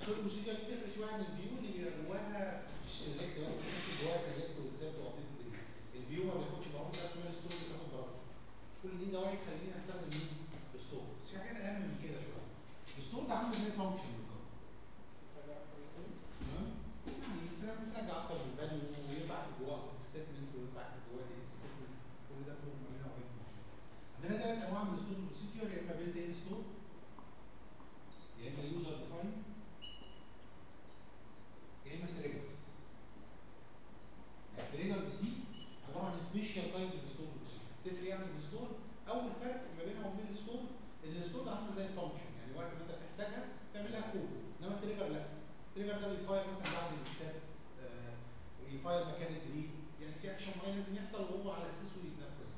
الستور بروسيجر دي بتفرق شويه عن الفيو اللي بيبقى جواها مش سيلكت بس ممكن جواها سيلكت وانسيرت وابديت وديليت الفيو ما بياخدش برامج قد ما الستور بتاخد برامج كل دي دواعي تخليني استخدم مين؟ الستور بس في حاجات اهم من كده شويه الستور ده عامل زي فانكشن بالظبط تمام؟ يعني بترجع- بترجع اكتر من فاليو وينفع اكتب جواه ستيتمنت وينفع اكتب جواه ديليت ستيتمنت كل ده فروق ما بينها وبين الفانكشن عندنا ثلاث انواع من الستور بروسيجر يا اما بيلد ان ستور يا اما يوزر ديفاين يا اما تريجرز التريجرز دي عباره عن سبيشال تايب الستور بروسيجر تفرق ايه عن الستور اول فرق ما بينها وبين الستور ان الستور ده عامل زي الفانكشن يعني وقت ما انت بتحتاجها تعمل لها كود انما التريجر لا التريجر ده بيفاير مثلا بعد الستاب آه ويفاير مكان الديليت يعني في اكشن معين لازم يحصل وهو على اساسه يتنفذ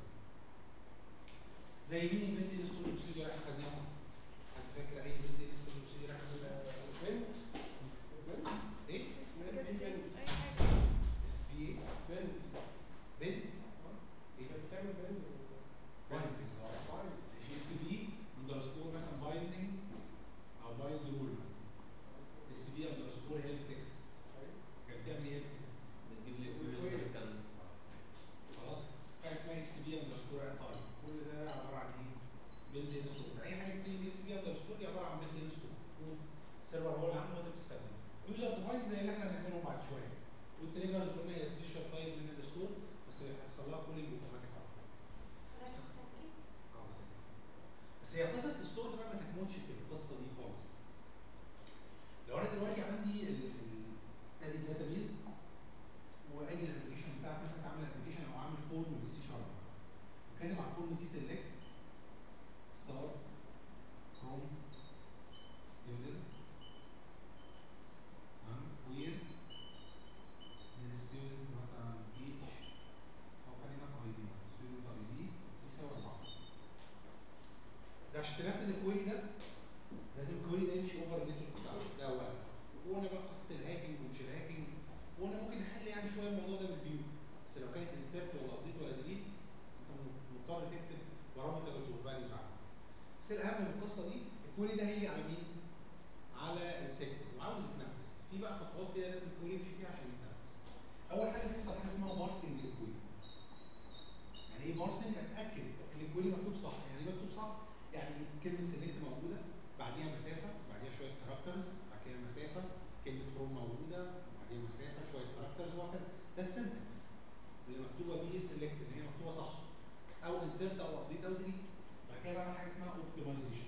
زي مين البيلد ستور بروسيجر احنا خدناهم حد فاكر اي بيلد ستور بروسيجر احنا خدناها بنت ايه ناس دي بنت اي حاجه اس بي ايه بنت بنت هي بتعمل بنت بايندنج ماشي اس بي اندرسكور مثلا بايندنج او بايند رول مثلا اس بي اندرسكور هي التكست كانت بتعمل ايه التكست بتجيب لي كل اللي كان خلاص حاجه اسمها اس بي اندرسكور تايم كل ده عباره عن ايه؟ بيلد ان ستور اي حاجه بتيجي اس بي اندرسكور دي عباره عن بيلد ان ستور السيرفر هو اللي عامله وانت بتستخدمه يوزر ديفاين زي اللي احنا هنعمله بعد شويه والتريجرز قلنا هي سبيشال تايب من الستور بس هيحصل لها كولينج اوتوماتيك على طول. اه بس بس هي قصه الستور بقى ما تكمنش في القصه دي خالص لو انا دلوقتي عندي ال ال- ادي الداتابيز وادي الابلكيشن بتاعك مثلا تعمل ابلكيشن او عامل فورم بالسي شارب مثلا وكاتب على الفورم دي سيلكت ستار فروم ستودنت وير من ستودنت مثلا ايج او خلينا في اي دي مثلا ستودنت اي دي يساوي 4 ده عشان تنفذ الكويري ده لازم الكويري ده يمشي اوفر النتورك بتاعك ده اولا وقلنا بقى قصه الهاكينج ومش الهاكينج وقلنا ممكن نحل يعني شويه الموضوع ده بالفيو بس لو كانت انسيرت ولا ابديت ولا ديليت انت مضطر تكتب بارامترز وفاليوز عنها بس الاهم من القصه دي الكويري ده هيجي على مين؟ على السيكتور وعاوز يتنفذ في بقى خطوات كده لازم الكويري يمشي فيها عشان يتنفذ اول حاجه بيحصل حاجه اسمها بارسنج للكويري يعني ايه بارسنج اتاكد ان الكويري مكتوب صح يعني ايه مكتوب صح يعني كلمه سيلكت موجوده بعديها مسافه بعديها شويه كاركترز بعد كده مسافه كلمه فروم موجوده بعديها مسافه شويه كاركترز وهكذا ده السنتكس اللي مكتوبه بيه سيلكت ان هي مكتوبه صح او انسيرت او ابديت او ديليت بعد كده بعمل حاجه اسمها اوبتمايزيشن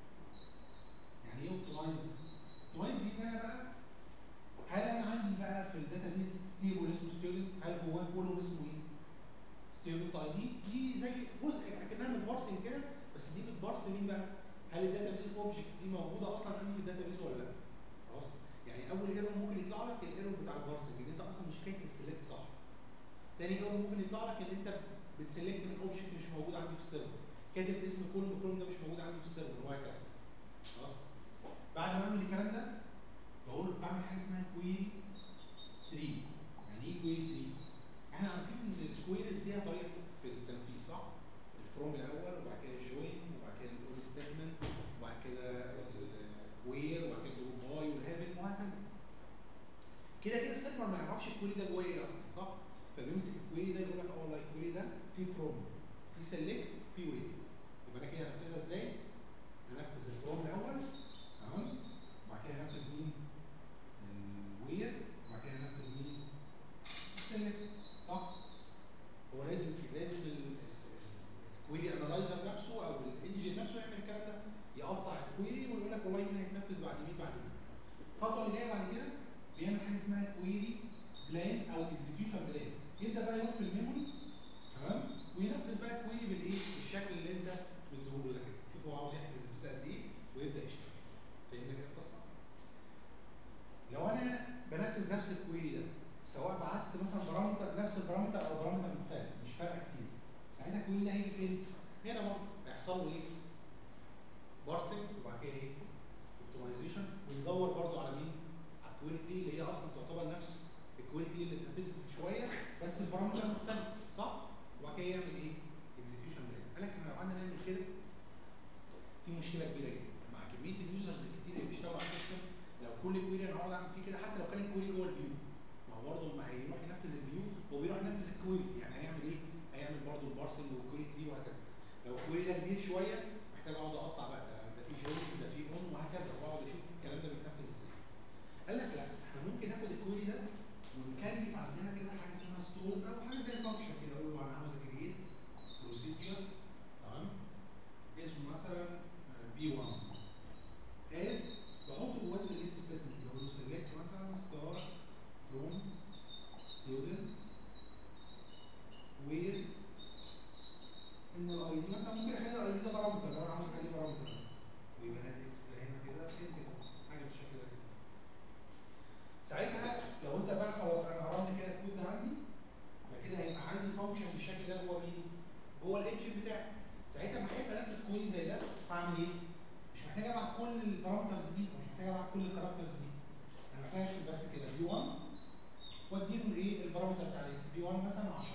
يعني ايه اوبتمايز؟ اوبتمايز دي ان انا بقى هل انا عندي بقى في الداتابيس تيبل اسمه ستودنت هل جواه كولوم اسمه ايه؟ ستودنت اي دي دي زي جزء اكنها من بارسنج كده بس دي بتبارس مين بقى؟ هل الداتابيس اوبجكتس دي موجوده اصلا عندي في الداتابيس ولا لا؟ خلاص؟ يعني اول ايرور ممكن يطلع لك الايرور بتاع البارسنج ان انت اصلا مش كاتب السيلكت صح. تاني ايرور ممكن يطلع لك ان انت بتسلكت من اوبجكت مش موجود عندي في السيرفر. كاتب اسم كولوم الكولوم ده مش موجود عندي في السيرفر وهكذا. خلاص؟ بعد ما اعمل الكلام ده بقول بعمل حاجه اسمها كويري تري يعني ايه كويري تري؟ احنا عارفين ان الكويريز ليها طريقه في التنفيذ صح؟ الفروم الاول وبعد كده الجوين وبعد كده الاون ستيتمنت وبعد كده الوير وبعد كده الجروب باي والهافن وهكذا. كده كده السيرفر ما يعرفش الكويري ده جواه ايه اصلا صح؟ فبيمسك الكويري ده يقول لك اه والله الكويري ده فيه فروم فيه سيلكت وفيه وير يبقى انا كده هنفذها ازاي؟ هنفذ الفروم الاول تمام؟ وبعد كده هنفذ مين؟ الوير وبعد كده هنفذ مين؟ السيلكت صح؟ هو لازم لازم الكويري انالايزر نفسه او الانجن نفسه يعمل الكلام ده يقطع الكويري ويقول لك والله مين هيتنفذ بعد مين بعد مين. الخطوه اللي جايه بعد كده بيعمل حاجه اسمها كويري بلان او اكزكيوشن بلان يبدا بقى يروح في الميموري تمام وينفذ بقى الكويري بالايه؟ بالشكل اللي انت مديهوله ده كده شوف هو عاوز يحجز بس قد ايه ويبدا يشتغل فهمت كده القصه؟ لو انا بنفذ نفس الكويري ده سواء بعت مثلا بارامتر نفس البارامتر او بارامتر مختلف مش فارقه كتير ساعتها الكويري ده هيجي فين؟ هنا برضه هيحصل له ايه؟ بارسنج وبعد كده ايه؟ اوبتمايزيشن ويدور برضه على مين؟ على الكويري تري اللي هي اصلا تعتبر نفس الكويري تري اللي اتنفذت من شويه بس البارامتر مختلف صح؟ وبعد كده يعمل ايه؟ اكزكيوشن بلان قال لك احنا لو قعدنا نعمل كده في مشكله كبيره جدا مع كميه اليوزرز الكتير اللي بيشتغلوا على السيستم لو كل كويري انا هقعد اعمل فيه كده حتى لو كان الكويري جوه الفيو ما هو برضه لما هيروح ينفذ الفيو هو بيروح ينفذ الكويري يعني هيعمل ايه؟ هيعمل برضه البارسنج والكويري تري وهكذا لو الكويري ده كبير شويه محتاج اقعد اقطع بقى ده ده في جويس ده في اون وهكذا واقعد اشوف الكلام ده بيتنفذ ازاي. قال لك لا احنا ممكن ناخد الكويري ده ونكريت عندنا كده حاجه اسمها ستور او حاجه زي فانكشن كده اقول له انا عاوز اكريت بروسيجر تمام اسمه مثلا بي 1 از بحط جواه السيلكت ستيتمنت اقول له سيلكت مثلا ستار فروم ستودنت وير ان الاي دي مثلا ممكن اخلي الاي دي ده بارامتر لو انا عاوز اخليه بارامتر مثلا ويبقى هادي اكس ده هنا كده انت حاجه بالشكل ده كده ساعتها لو انت بقى خلاص انا هرن كده الكود ده عندي فكده هيبقى عندي فانكشن بالشكل ده جوه مين؟ جوه الانجن بتاعي ساعتها لما احب انفذ كويري زي ده هعمل ايه؟ مش محتاج ابعت كل البارامترز دي مش محتاج ابعت كل الكاركترز دي انا محتاج اكتب بس كده بي 1 واديله الايه البارامتر بتاع الاكس بي 1 مثلا 10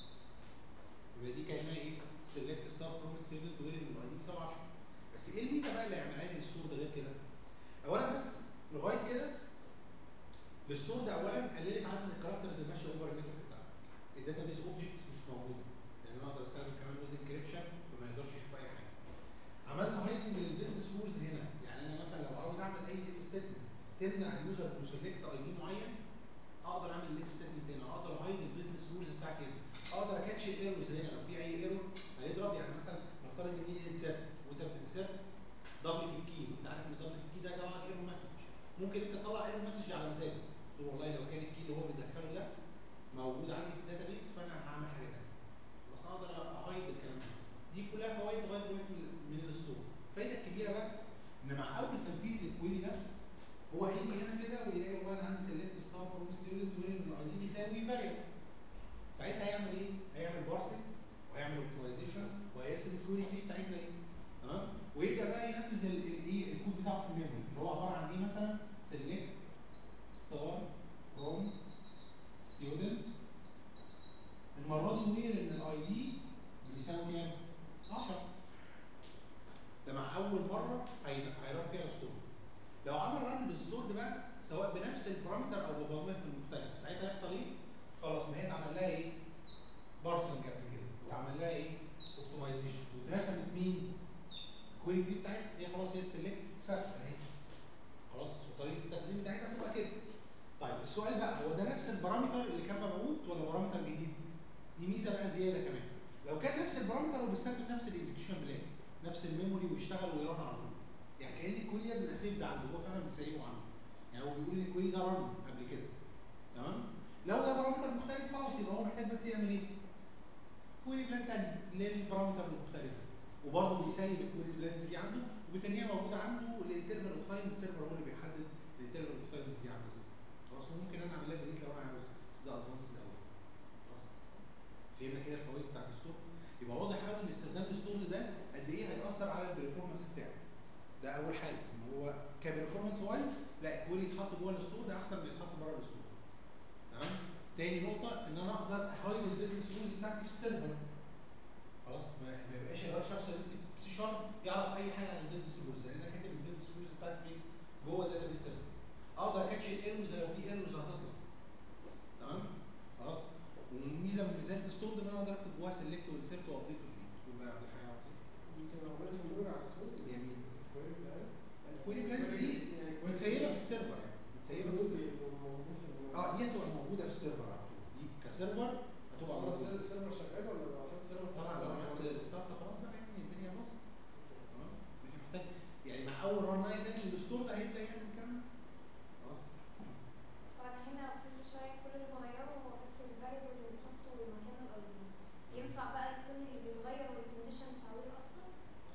يبقى دي كانها ايه؟ سيلكت ستار فروم ستيبل تو وير الاي دي بيساوي 10 بس ايه الميزه بقى اللي هيعملها لي الستور ده غير كده؟ اولا بس لغايه كده الستور ده اولا قللت عدد الكاركترز اللي ماشيه اوفر النتورك بتاعك الداتا بيز اوبجكتس مش موجوده لان انا اقدر استخدم كمان جزء انكريبشن فما يقدرش يشوف اي حاجه عملت هايدنج للبيزنس رولز هنا يعني انا مثلا لو عاوز اعمل اي اف ستيتمنت تمنع اليوزر انه سيلكت اي دي معين اقدر اعمل الاف ستيتمنت هنا اقدر هايد البيزنس رولز بتاعتي هنا اقدر اكاتش الايرورز هنا لو في اي ايرور هيضرب يعني مثلا نفترض ان دي انسert وانت بتنسert دبليكيت كي وانت عارف ان دبليكيت كي ده طلع ايرور مسج ممكن انت تطلع ايرور مسج على مزاجك تقول والله لو كان الكي اللي هو بيدخله ده موجود عندي في الداتابيس فانا هعمل حاجه ثانيه بس اقدر اهايد الكلام ده دي كلها فوائد لغايه دلوقتي من- من الستور الفايده الكبيره بقى ان مع اول تنفيذ للكويري ده هو هيجي هنا كده ويلاقي والله انا عندي سيلكت ستار فروم ستودنت وير ان الاي دي بيساوي فاريبل ساعتها هيعمل ايه؟ هيعمل بارسنج وهيعمل اوبتمايزيشن وهيرسم الكويري تري بتاعتنا ايه؟ تمام؟ ويبدا بقى ينفذ ال- الايه الكود بتاعه في الميموري اللي هو عباره عن ايه مثلا؟ سيلكت ستار فروم ستودنت المره دي وير ان الاي دي بيساوي كام؟ 10 ده مع اول مره هي- هيران فيها الستور لو عمل ران للستور ده بقى سواء بنفس البارامتر او ببارامتر مختلف ساعتها هيحصل ايه؟ خلاص ما هي اتعمل لها ايه؟ بارسنج قبل كده واتعمل لها ايه؟ اوبتمايزيشن واترسمت مين؟ الكويري تري بتاعتها هي خلاص هي السلكت ثابته اهي خلاص وطريقه التخزين بتاعتها هتبقى كده طيب السؤال بقى هو ده نفس البارامتر اللي كان مبعوث ولا بارامتر جديد؟ دي ميزه بقى زياده كمان لو كان نفس البارامتر وبيستخدم نفس الاكزكيوشن بلان نفس الميموري ويشتغل ويرن على طول يعني كان الكويري ده بيبقى سيفد عنده هو فعلا بيسيبه عنده يعني هو بيقول ان الكويري ده رن قبل كده تمام لو ده بارامتر مختلف خلاص يبقى هو محتاج بس يعمل ايه؟ كويري بلان تاني للبارامتر المختلفه وبرضه بيسيب الكويري بلانز دي عنده وبتنيها موجوده عنده الانترفال اوف تايم السيرفر هو اللي بيحدد الانترفال اوف تايمز دي عامله ازاي خلاص وممكن انا اعمل لها ديليت لو انا عاوز بس ده ادفانس الاول خلاص فهمنا كده الفوائد بتاعت الستور يبقى واضح قوي ان استخدام الستور ده قد ايه هيأثر على البرفورمانس بتاعه ده اول حاجه ان هو كبرفورمانس وايز لا الكويري يتحط جوه الستور ده احسن من يتحط بره الستور تمام تاني نقطه ان انا اقدر اهايد البيزنس رولز بتاعتي في السيرفر خلاص ما ما يبقاش الشخص اللي بيكتب سي شارب يعرف اي حاجه عن البيزنس رولز لان انا كاتب البيزنس رولز بتاعتي فين؟ جوه الداتا بيس سيرفر اقدر اكاتش الايرورز لو في ايرورز هتطلع تمام خلاص وميزه من ميزات الستور ده ان انا اقدر اكتب جواها سيلكت وانسرت وابديت وديليت يبقى عبد الحي على طول دي بتبقى موجوده في الميموري على طول جميل الكويري بلان الكويري بلانز دي يعني متسيبه في السيرفر يعني متسيبه في السيرفر موجود في الميموري اه دي هتبقى موجوده في السيرفر على طول دي كسيرفر هتبقى هو موجوده السيرفر شغال ولا لو حط سيرفر طبعا لو عملت ريستارت خلاص بقى يعني الدنيا باظت تمام مش محتاج يعني مع اول رن نايت الستور ده هيبدا يعمل الكلام ده خلاص وانا هنا كل شويه كل اللي بغيره هو بس الفاريبل اللي بنحطه مكان الاي دي ينفع بقى يكون اللي بيتغير والكونديشن بتاعه اصلا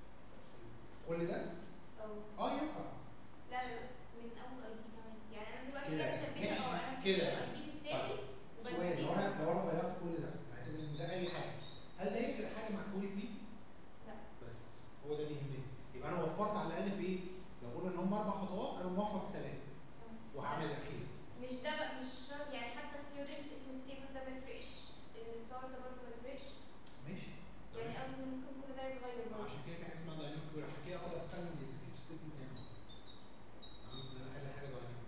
كل ده او اه ينفع لا لا، من اول اي دي كمان يعني انا دلوقتي كده. جايبه سبيل ماشي. او انا كده. الاي دي بتساوي سؤال لو انا لو انا غيرت كل ده هعتبر ان ده اي حاجه هل ده يفرق حاجه مع الكويري تري؟ لا. بس هو ده اللي يهمني يبقى انا وفرت على الاقل في ايه؟ لو قلنا ان هم اربع خطوات انا موفر في ثلاثه وهعمل بس. الاخير مش ده بقى مش شرط يعني حتى ستودنت اسم التيبل ده ما يفرقش الستار ده برضه ما يفرقش ماشي يعني قصدي إن ممكن كل ده يتغير آه، برضه. عشان كده في حاجه اسمها دايناميك كويري عشان كده اقدر استخدم الاكسكيوت ستيتمنت هنا اصلا تمام ان انا اخلي حاجه دايناميك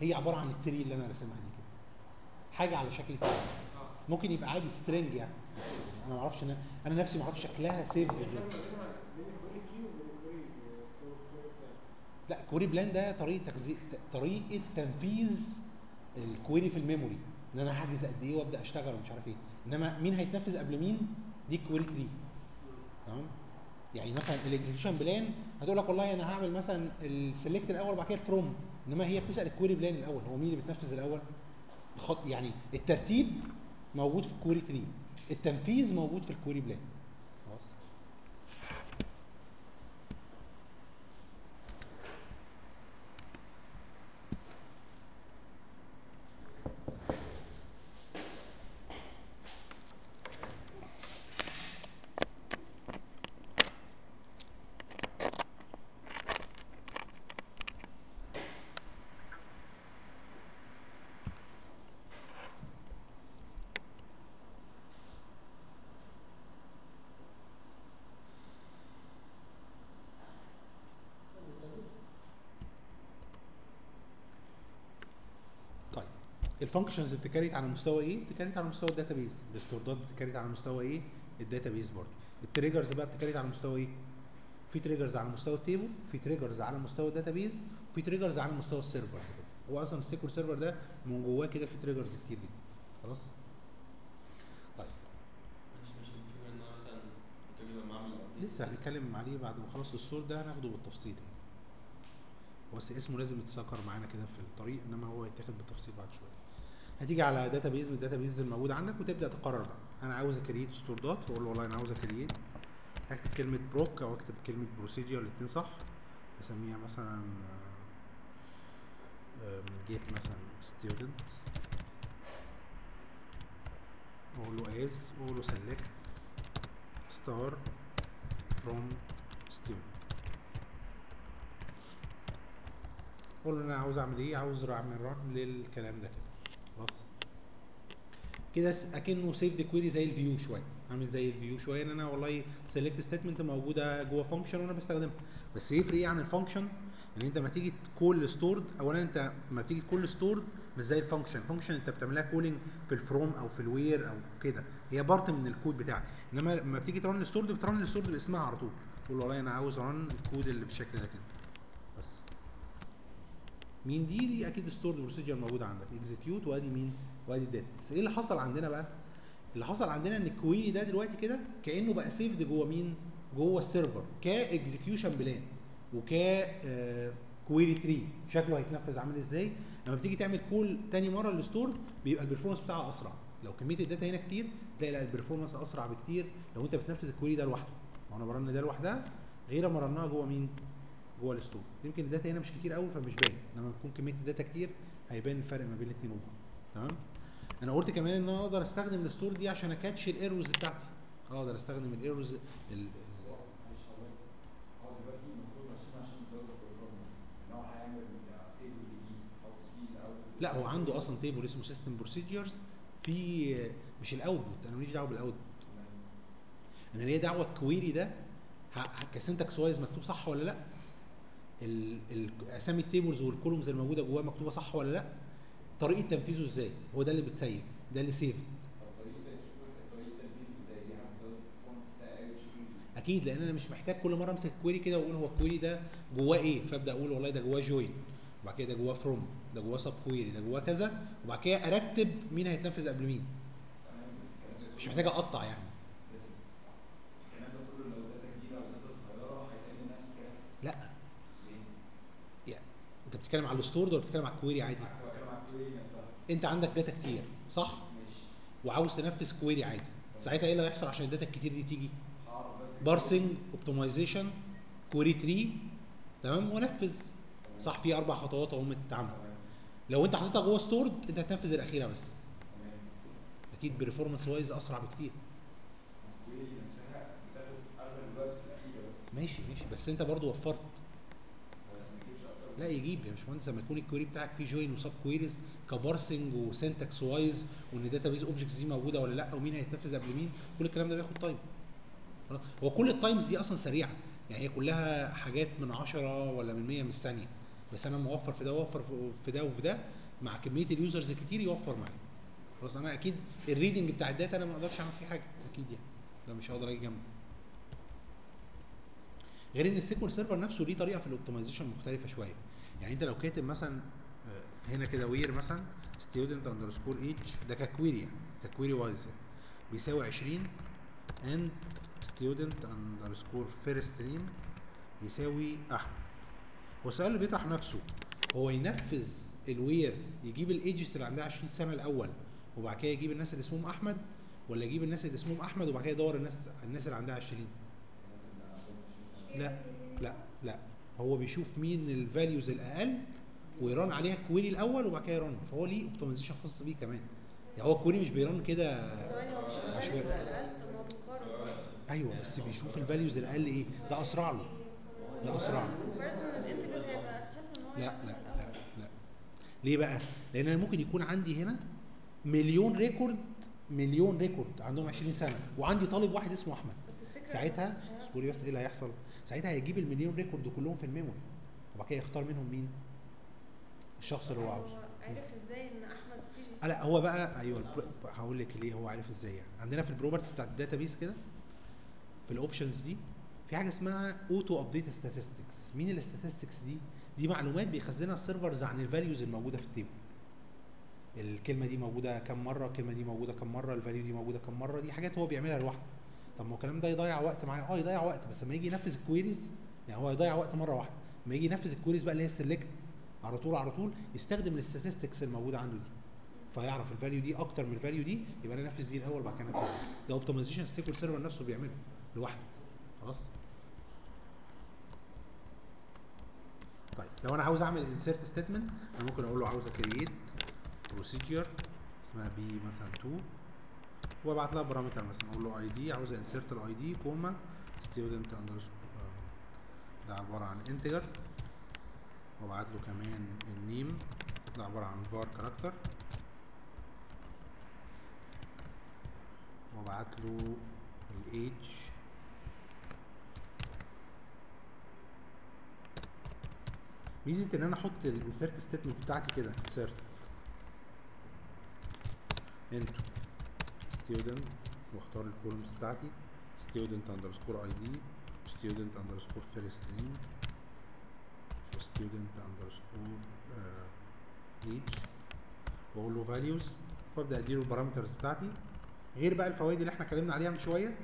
هي عباره عن التري اللي انا راسمها دي كده حاجه على شكل تري اه ممكن يبقى عادي سترينج يعني انا ما اعرفش انا انا نفسي ما اعرفش شكلها سيف الفرق ازاي ما بينها بين الكويري تري وبين الكويري الكويري بتاعي لا كوري بلان ده طريقه تخزين طريقه تنفيذ الكويري في الميموري ان انا هحجز قد ايه وابدا اشتغل ومش عارف ايه انما مين هيتنفذ قبل مين دي الكويري تري تمام يعني مثلا الاكزكيوشن بلان هتقول لك والله انا هعمل مثلا السلكت الاول وبعد كده الفروم انما هي بتسال الكويري بلان الاول هو مين اللي بتنفذ الاول الخط يعني الترتيب موجود في الكويري تري التنفيذ موجود في الكويري بلان خلاص طيب الفانكشنز بتكريت على مستوى ايه؟ بتكريت على مستوى الداتابيز، الاستوردات بتكريت على مستوى ايه؟ الداتابيز برضه. التريجرز بقى بتكريت على مستوى ايه؟ في تريجرز على مستوى التيبل، في تريجرز على مستوى الداتابيز، وفي تريجرز على مستوى السيرفرز كده. هو اصلا السيكول سيرفر ده من جواه كده في تريجرز كتير جدا. خلاص؟ طيب مش مش الفكره ان انا مثلا كنت اجيب معامل update. لسه هنتكلم عليه بعد ما خلاص الستور ده هناخده بالتفصيل يعني. هو بس اسمه لازم يتذكر معانا كده في الطريق انما هو يتاخد بالتفصيل بعد شويه. هتيجي على داتابيز من الداتابيز الموجوده عندك وتبدا تقرر بقى انا عاوز اكريت ستور دوت فاقول له والله انا عاوز اكريت هكتب كلمه بروك او اكتب كلمه بروسيجر الاثنين صح اسميها مثلا آه، من جيت مثلا ستودنتس واقول له از واقول له سيلكت ستار فروم ستودنت اقول له انا عاوز اعمل ايه عاوز اعمل ران للكلام ده كده خلاص كده س- اكنه سيف كويري زي الفيو شويه عامل زي الفيو شويه ان انا والله سيلكت ستيتمنت موجوده جوه فانكشن وانا بستخدمها بس يفرق ايه عن الفانكشن ان انت لما تيجي تكول ستورد اولا انت لما تيجي تكول ستورد مش زي الفانكشن الفانكشن انت بتعملها كولينج في الفروم او في الوير او كده هي بارت من الكود بتاعك انما لما بتيجي ترن ستورد بترن الستورد باسمها على طول تقول والله انا عاوز ارن الكود اللي بالشكل ده كده بس مين دي دي اكيد ستورد بروسيجر موجوده عندك اكزكيوت وادي مين وادي الداتا بس ايه اللي حصل عندنا بقى اللي حصل عندنا ان الكويري ده دلوقتي كده كانه بقى سيفد جوه مين جوه السيرفر كاكزكيوشن بلان وك كويري تري شكله هيتنفذ عامل ازاي لما بتيجي تعمل كول تاني مره للستور بيبقى البرفورمانس بتاعها اسرع لو كميه الداتا هنا كتير تلاقي لا البرفورمانس اسرع بكتير لو انت بتنفذ الكويري ده لوحده وانا برن ده لوحدها غير ما رنها جوه مين جوه الستور يمكن الداتا هنا مش كتير قوي فمش باين لما تكون كميه الداتا كتير هيبان الفرق ما بين الاثنين وبعض تمام انا قلت كمان ان انا اقدر استخدم الستور دي عشان اكاتش الايرورز بتاعتي اقدر استخدم الايرورز ال- ال- معلش هو هو دلوقتي المفروض عشان عشان يزود البرفورمانس ان هو هيعمل تيبل جديد يحط فيه الاول لا هو عنده اصلا تيبل اسمه سيستم بروسيجرز في مش الاوتبوت انا ماليش دعوه بالاوتبوت انا ليا دعوه الكويري ده ه- كسنتكس وايز مكتوب صح ولا لا ال- ال- اسامي التيبلز والكولومز الموجوده جواه مكتوبه صح ولا لا طريقه تنفيذه ازاي هو ده اللي بتسيف ده اللي سيفد طب طريقه طريقه تنفيذ ازاي دي هتزود البرفورمانس بتاعي ايوه شكل اكيد لان انا مش محتاج كل مره امسك كويري كده واقول هو الكويري ده جواه ايه فابدا اقول والله ده جواه جوين وبعد كده ده جواه فروم ده جواه سب كويري ده جواه كذا وبعد كده ارتب مين هيتنفذ قبل مين تمام بس الكلام ده مش محتاج اقطع يعني بس الكلام ده كله لو داتا كبيره او داتا صغيره هيتعمل نفس الكلام لا ليه؟ انت بتتكلم على الستور ولا بتتكلم على الكويري عادي بتكلم على الكويري نفسها انت عندك داتا كتير صح ماشي وعاوز تنفذ كويري عادي ساعتها ايه اللي هيحصل عشان الداتا الكتير دي تيجي هعرف بس بارسنج اوبتمايزيشن كويري تري تمام ونفذ صح في اربع خطوات اهم اتعمل تمام لو انت حاططها جوه ستورد انت هتنفذ الاخيره بس تمام اكيد برفورمانس وايز اسرع بكتير الكويري نفسها بتاخد اغلب الوقت في الاخيره بس ماشي ماشي بس انت برضو وفرت بس ما تجيبش اكتر لا يجيب يا باشمهندس لما يكون الكويري بتاعك فيه جوين وسب كويريز كبارسنج وسنتكس وايز وان الداتا بيز اوبجكتس دي موجوده ولا لا ومين هيتنفذ قبل مين كل الكلام ده بياخد تايم خلاص؟ هو كل التايمز دي اصلا سريعه يعني هي كلها حاجات من 10 ولا من 100 من الثانيه بس انا موفر في ده واوفر في- في ده وفي ده مع كميه اليوزرز كتير يوفر معايا خلاص انا اكيد الريدنج بتاع الداتا انا ما اقدرش اعمل فيه حاجه اكيد يعني ده مش هقدر اجي جنبه غير ان السيكوال سيرفر نفسه ليه طريقه في الاوبتمايزيشن مختلفه شويه يعني انت لو كاتب مثلا آه، هنا كده وير مثلا ستودنت اندرسكور اتش ده ككويري يعني ككويري وايز يعني بيساوي 20 اند ستودنت اندرسكور فيرست نيم يساوي احمد هو السؤال اللي بيطرح نفسه هو ينفذ الوير يجيب الايجز اللي عندها 20 سنه الاول وبعد كده يجيب الناس اللي اسمهم احمد ولا يجيب الناس اللي اسمهم احمد وبعد كده يدور الناس الناس اللي عندها 20 لا لا لا هو بيشوف مين الفاليوز الاقل ويران عليها الكويري الاول وبعد كده يران فهو ليه اوبتمايزيشن خاص بيه كمان يعني هو الكويري مش بيران كده ثواني هو مش عشوائي. الفاليوز الاقل طب ما هو بيقارن ايوه بس بيشوف الفاليوز الاقل ايه ده اسرع له ده اسرع له البيرسونال انتجر هيبقى اسهل له ان هو لا يعمل لا الأول. لا لا ليه بقى؟ لان انا ممكن يكون عندي هنا مليون ريكورد مليون ريكورد عندهم 20 سنه وعندي طالب واحد اسمه احمد بس الفكره ساعتها هيعرف اصبري بس ايه اللي هيحصل؟ ساعتها هيجيب المليون ريكورد كلهم في الميموري وبعد كده يختار منهم مين؟ الشخص اللي هو عاوزه عرف ازاي ان احمد فيه آه لا هو بقى ايوه البر- هقول لك ليه هو عارف ازاي يعني عندنا في البروبرتيز بتاعت الداتابيس كده في الاوبشنز دي في حاجه اسمها اوتو ابديت statistics مين الاستاتستكس دي دي معلومات بيخزنها السيرفرز عن الفاليوز الموجوده في التيبل الكلمه دي موجوده كم مره الكلمه دي موجوده كم مره الفاليو دي موجوده كم مره دي حاجات هو بيعملها لوحده طب ما هو الكلام ده يضيع وقت معايا اه يضيع وقت بس لما يجي ينفذ الكويريز يعني هو يضيع وقت مره واحده لما يجي ينفذ الكويريز بقى اللي هي سيلكت على طول على طول يستخدم الاستاتستكس الموجوده عنده دي فيعرف الفاليو دي اكتر من الفاليو دي يبقى انا انفذ دي الاول وبعد كده انفذ دي ده اوبتمايزيشن السيكول سيرفر نفسه بيعمله لوحده خلاص طيب لو انا عاوز اعمل انسيرت ستيتمنت انا ممكن اقول له عاوز كرييت بروسيجر اسمها بي مثلا 2 وابعت لها بارامتر مثلا اقول له اي دي عاوز انسيرت الاي دي كوما ستودنت اندرسكور ده عباره عن انتجر وابعت له كمان النيم ده عباره عن var كاركتر وابعت له الايج ميزه ان انا احط الانسيرت ستيتمنت بتاعتي كده انسيرت انتو ستودنت واختار الكولومز بتاعتي ستودنت اندرسكور اي دي ستودنت اندرسكور فيرست نيم وستودنت اندرسكور ايج واقول له فاليوز وابدا اديله البارامترز بتاعتي غير بقى الفوائد اللي احنا اتكلمنا عليها من شويه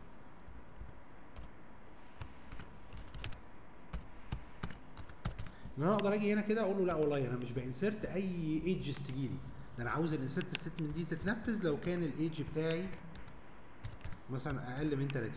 ان انا اقدر اجي هنا كده اقول له لا والله انا مش بانسرت اي ايدجز تجي لي ده انا عاوز الانسرت ستيتمنت دي تتنفذ لو كان الايدج بتاعي مثلا اقل من 30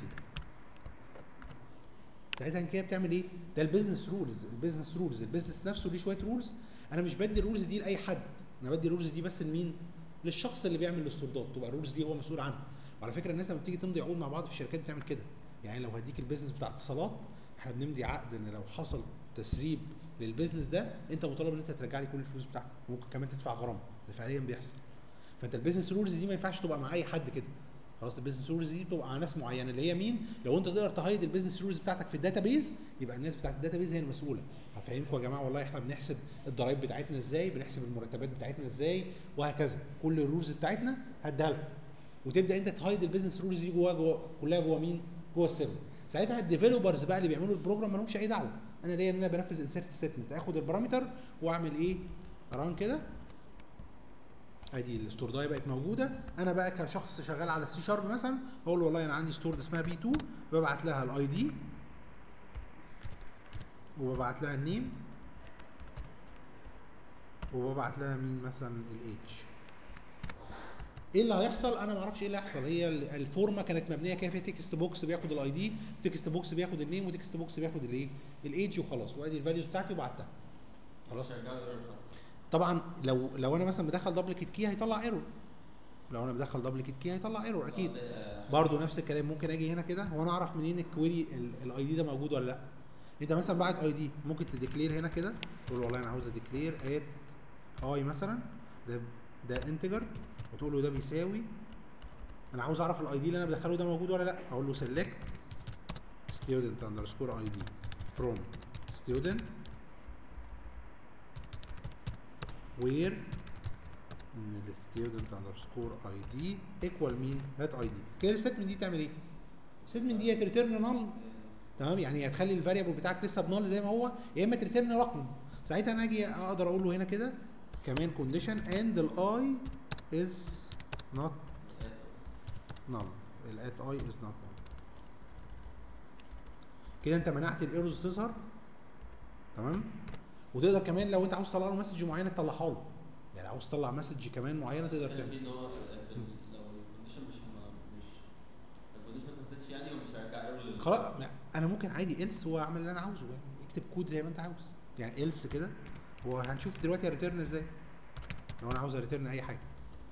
ساعتها كده بتعمل ايه؟ ده البيزنس رولز البيزنس رولز البيزنس نفسه ليه شويه رولز انا مش بدي الرولز دي لاي حد انا بدي الرولز دي بس لمين؟ للشخص اللي بيعمل الاسترداد تبقى الرولز دي هو مسؤول عنها وعلى فكره الناس لما بتيجي تمضي عقود مع بعض في الشركات بتعمل كده يعني لو هديك البيزنس بتاع اتصالات احنا بنمضي عقد ان لو حصل تسريب للبيزنس ده انت مطالب ان انت ترجع لي كل الفلوس بتاعتك ممكن كمان تدفع غرامه ده فعليا بيحصل فانت البيزنس رولز دي ما ينفعش تبقى مع اي حد كده خلاص البيزنس رولز دي بتبقى مع ناس معينه اللي هي مين لو انت تقدر تهيد البيزنس رولز بتاعتك في الداتابيز يبقى الناس بتاعت الداتابيز هي المسؤوله هفهمكم يا جماعه والله احنا بنحسب الضرايب بتاعتنا ازاي بنحسب المرتبات بتاعتنا ازاي وهكذا كل الرولز بتاعتنا هديها لكم وتبدا انت تهيد البيزنس رولز دي جوه جوه كلها جوه مين جوه السيرفر ساعتها الديفلوبرز بقى اللي بيعملوا البروجرام ما لهمش اي دعوه انا ليا ان انا بنفذ انسيرت ستيتمنت اخد البارامتر واعمل ايه ران كده ادي الستور داي بقت موجوده انا بقى كشخص شغال على السي شارب مثلا اقول له والله انا عندي ستور اسمها بي 2 ببعت لها الاي دي وببعت لها النيم وببعت لها مين مثلا الايدج ايه اللي هيحصل انا ما اعرفش ايه اللي هيحصل هي ال- الفورمه كانت مبنيه كده فيها تكست بوكس بياخد الاي دي تكست بوكس بياخد النيم وتكست بوكس بياخد الايه الايدج وخلاص وادي الفاليوز بتاعتي وبعتها خلاص شغال الايرور بتاعته. طبعا لو لو انا مثلا بدخل دبليكيت كي هيطلع ايرور لو انا بدخل دبليكيت كي هيطلع ايرور اكيد آه، برضه نفس الكلام ممكن اجي هنا كده وانا اعرف منين الكويري الاي دي ده موجود ولا لا انت مثلا بعت اي دي ممكن تديكلير هنا كده تقول له والله انا عاوز اديكلير اد اي مثلا ده ده انتجر وتقول له ده بيساوي انا عاوز اعرف الاي دي اللي انا بدخله ده موجود ولا لا اقول له سيلكت student underscore id from student وير ان الستودنت اندرسكور اي دي ايكوال مين هات اي دي كده الستمنت دي تعمل ايه الستمنت دي هتريتيرن نل تمام يعني هتخلي الفاريبل بتاعك لسه بنال زي ما هو يا اما تريتيرن رقم ساعتها انا اجي اقدر اقول له هنا كده كمان كونديشن اند الاي از نوت null الات اي از نوت null كده انت منعت الايرورز تظهر تمام وتقدر كمان لو انت عاوز تطلع له مسج معينه تطلعها له يعني عاوز تطلع مسج كمان معينه تقدر يعني تعمل في ان هو لو الكونديشن مش مش الكونديشن ما تنفذش يعني هو مش هيرجع ايرور لل خلاص ما- انا ممكن عادي إلس واعمل اللي انا عاوزه يعني اكتب كود زي ما انت عاوز يعني إلس كده وهنشوف دلوقتي هريتيرن ازاي لو انا عاوز اريتيرن اي حاجه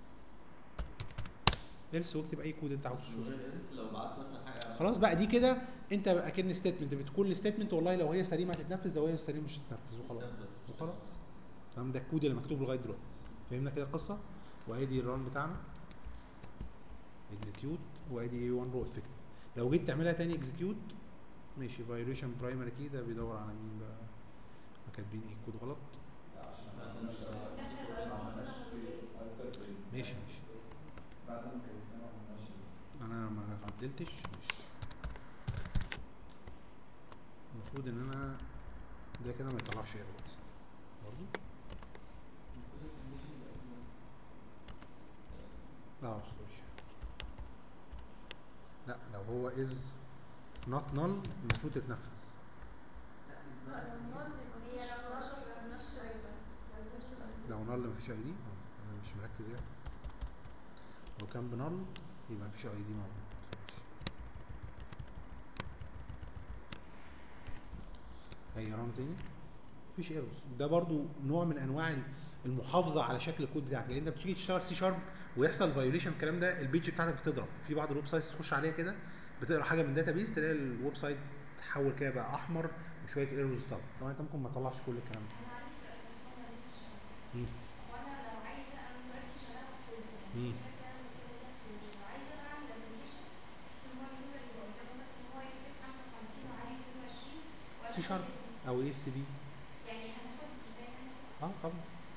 إلس واكتب اي كود انت عاوزه من غير إلس لو بعت مثلا حاجه خلاص بقى دي كده انت اكن ستيتمنت بتكون ستيتمنت والله لو هي سليمه هتتنفذ لو هي سليمه مش هتتنفذ وخلاص تنفذ. وخلاص تمام ده الكود اللي مكتوب لغايه دلوقتي فهمنا كده القصه وادي الران بتاعنا اكزكيوت وادي 1 رو افكت لو جيت تعملها تاني اكزكيوت ماشي فايوليشن برايمري كي ده بيدور على مين بقى ما كاتبين ايه الكود غلط عشان احنا ما عملناش ما عملناش alter ال- ماشي ماشي بعد ما كلمنا ما عملناش انا ما عدلتش ماشي المفروض ان انا ده كده ما يطلعش ايرور بس برضه اه سوري لا لو هو از نوت نل المفروض تتنفذ هي لو شخص نفسه لو نل مفيش اي دي انا مش مركز يعني لو كان بنل يبقى مفيش اي دي موجود هي ران تاني مفيش ايرورز ده برضو نوع من انواع المحافظه على شكل الكود بتاعك لان انت بتيجي تشتغل سي شارب ويحصل فايوليشن الكلام ده البيج بتاعتك بتضرب في بعض الويب سايتس تخش عليها كده بتقرا حاجه من داتابيس تلاقي الويب سايت تحول كده بقى احمر وشويه ايرورز طبعا طبعا انت ممكن ما تطلعش كل الكلام ده انا عندي سؤال بس هو ملوش مم. وانا لو عايزه انا دلوقتي شغاله على السيرفر مم. شغالة كده كده زي السيرفر. لو عايزه بقى اعمل ابلكيشن بحيث ان هو اليوزر يبقى قدامه بس ان هو يكتب 55 وعليه 22 وأنا سي شارب أكتب- او اي اس بي يعني هناخد زي ما هناخد اه طبعا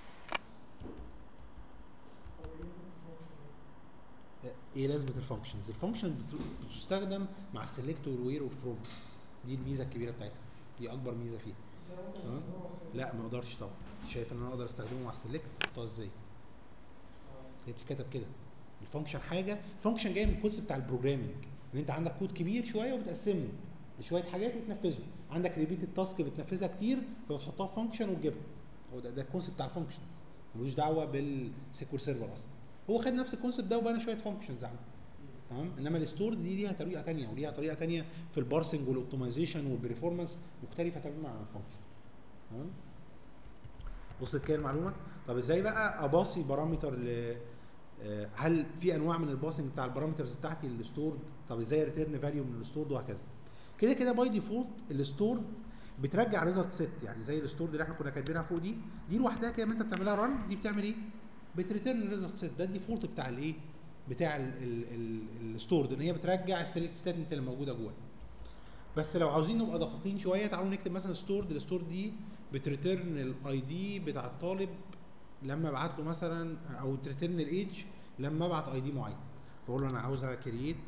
هو لازم تفانكشن ايه لازمه الفانكشنز الفانكشن بتستخدم مع السلكت والوير والفروم دي الميزه الكبيره بتاعتها دي اكبر ميزه فيها ازاي ممكن تمام. استخدمه على السيرفر؟ لا ما اقدرش طبعا شايف ان انا اقدر استخدمه مع السلكت احطها ازاي آه. هي بتتكتب كده الفانكشن حاجه الفانكشن جاي من الكونسيبت بتاع البروجرامنج ان انت عندك كود كبير شويه وبتقسمه لشويه حاجات وتنفذه عندك ريبيتد تاسك بتنفذها كتير فبتحطها في فانكشن وتجيبها هو ده ده الكونسيبت بتاع الفانكشنز ملوش دعوه بالسيكول سيرفر اصلا هو خد نفس الكونسيبت ده وبنى شويه فانكشنز عنه تمام انما الستور دي ليها طريقه تانية وليها طريقه تانية في البارسنج والاوبتمايزيشن والبرفورمانس مختلفه تماما عن الفانكشن تمام وصلت كده المعلومه طب ازاي بقى اباصي بارامتر ل آه، هل في انواع من الباسنج بتاع البارامترز بتاعتي الستورد طب ازاي ريتيرن فاليو من الستورد وهكذا كده كده باي ديفولت الستورد بترجع ريزلت سيت يعني زي الستورد اللي احنا كنا كاتبينها فوق دي دي لوحدها كده ما انت بتعملها ران دي بتعمل ايه بتريتيرن ريزلت سيت ده الديفولت بتاع الايه بتاع الستورد ان هي بترجع السيلكت ستيتمنت اللي موجوده جواه بس لو عاوزين نبقى دقيقين شويه تعالوا نكتب مثلا ستورد الستورد دي بتريتيرن الاي دي بتاع الطالب لما ابعت له مثلا او تريتيرن الايدج لما ابعت اي دي معين فاقول له انا عاوز كرييت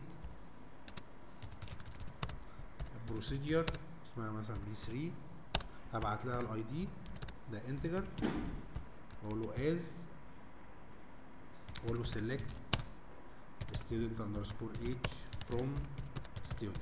بروسيدير اسمها مثلا بي 3 هبعت لها الاي دي ده انتجر واقول له از واقول له select student underscore age from student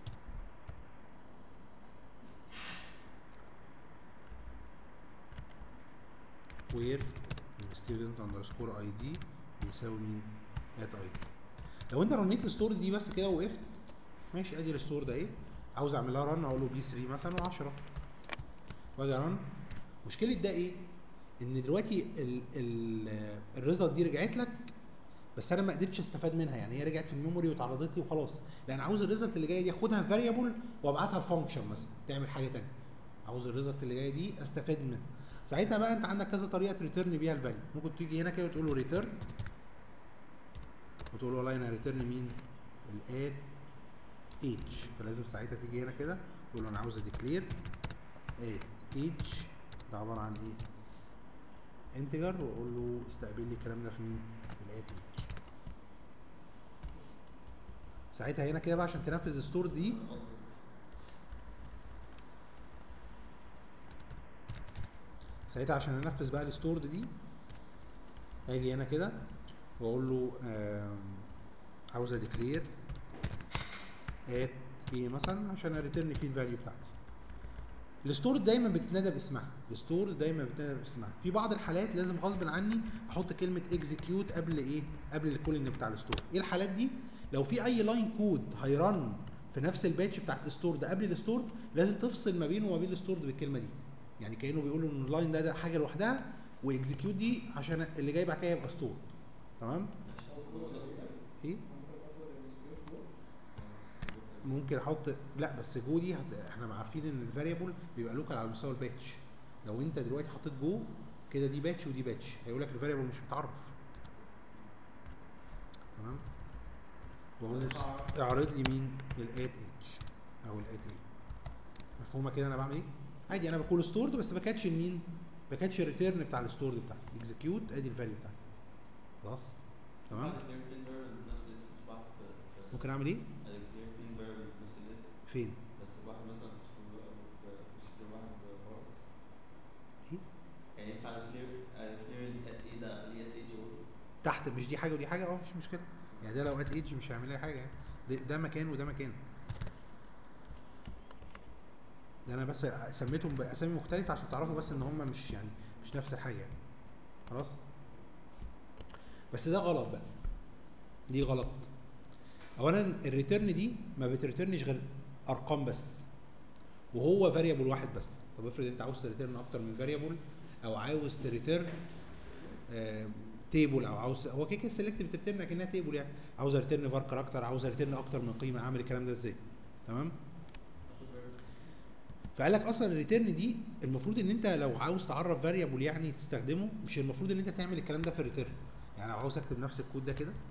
where student underscore id بيساوي مين at id لو انت رنيت الستور دي بس كده وقفت ماشي ادي الستور ده ايه عاوز اعمل لها رن اقول له بي 3 مثلا و10 واجي رن مشكله ده ايه ان دلوقتي ال ال الريزلت دي رجعت لك بس انا ما قدرتش استفاد منها يعني هي رجعت في الميموري واتعرضت لي وخلاص لان عاوز الريزلت اللي جايه دي اخدها في فاريبل وابعتها لفانكشن مثلا تعمل حاجه ثانيه عاوز الريزلت اللي جايه دي استفاد منها ساعتها بقى انت عندك كذا طريقه تريتيرن بيها الفاليو ممكن تيجي هنا كده وتقول له ريتيرن وتقول له والله انا ريتيرن مين الات ايج فلازم ساعتها تيجي هنا كده تقول له انا عاوز اديكلير ات ايج ده عباره عن ايه انتجر واقول له استقبل لي الكلام ده في مين في الات اتش ساعتها هنا كده بقى عشان تنفذ الستور دي ساعتها عشان انفذ بقى الستورد دي هاجي هنا كده واقول له آم، عاوز اديكلير ات ايه مثلا عشان اريترن فيه الفاليو بتاعتي الستور دايما بتتنادى باسمها الستور دايما بتتنادى باسمها في بعض الحالات لازم غصب عني احط كلمه اكزيكيوت قبل ايه قبل الكولينج بتاع الستور ايه الحالات دي لو في اي لاين كود هيرن في نفس الباتش بتاعت الستور ده قبل الستور لازم تفصل ما بينه وما بين الستور بالكلمه دي يعني كانه بيقول ان اللاين ده, ده حاجه لوحدها واكزيكيوت دي عشان اللي جاي بعد كده يبقى ستور تمام ايه ممكن احط لا بس جو دي هت... احنا عارفين ان الفاريبل بيبقى لوكال على مستوى الباتش لو انت دلوقتي حطيت جو كده دي باتش ودي باتش هيقول لك الفاريبل مش متعرف تمام واقول له اعرض لي مين الات اتش او الات اي مفهومه كده انا بعمل ايه عادي انا بقول ستورد بس بكاتش المين بكاتش الريتيرن بتاع الستورد بتاعتي اكزكيوت ادي الفاليو بتاعتي خلاص تمام ممكن اعمل ايه فين بس واحد مثلا في procedure واحد بره. ايه يعني ينفع كلير كلير ات ايه ده اخليه ات ايج تحت مش دي حاجه ودي حاجه اه مفيش مشكله يعني ده لو ات ايدج مش هيعمل لي حاجه يعني ده, ده مكان وده مكان ده انا بس سميتهم باسامي مختلفه عشان تعرفوا بس ان هم مش يعني مش نفس الحاجه يعني خلاص بس ده غلط بقى دي غلط اولا الريتيرن دي ما بتريترنش غير ارقام بس وهو فاريبل واحد بس طب افرض انت عاوز تريتيرن اكتر من فاريبل او عاوز تريتيرن تيبل او عاوز هو كده كده السلكت بترترن اكنها تيبل يعني عاوز ارترن فار كاركتر عاوز ارترن اكتر من قيمه اعمل الكلام ده ازاي تمام فقال لك اصلا الريتيرن دي المفروض ان انت لو عاوز تعرف فاريبل يعني تستخدمه مش المفروض ان انت تعمل الكلام ده في الريتيرن يعني لو عاوز اكتب نفس الكود ده كده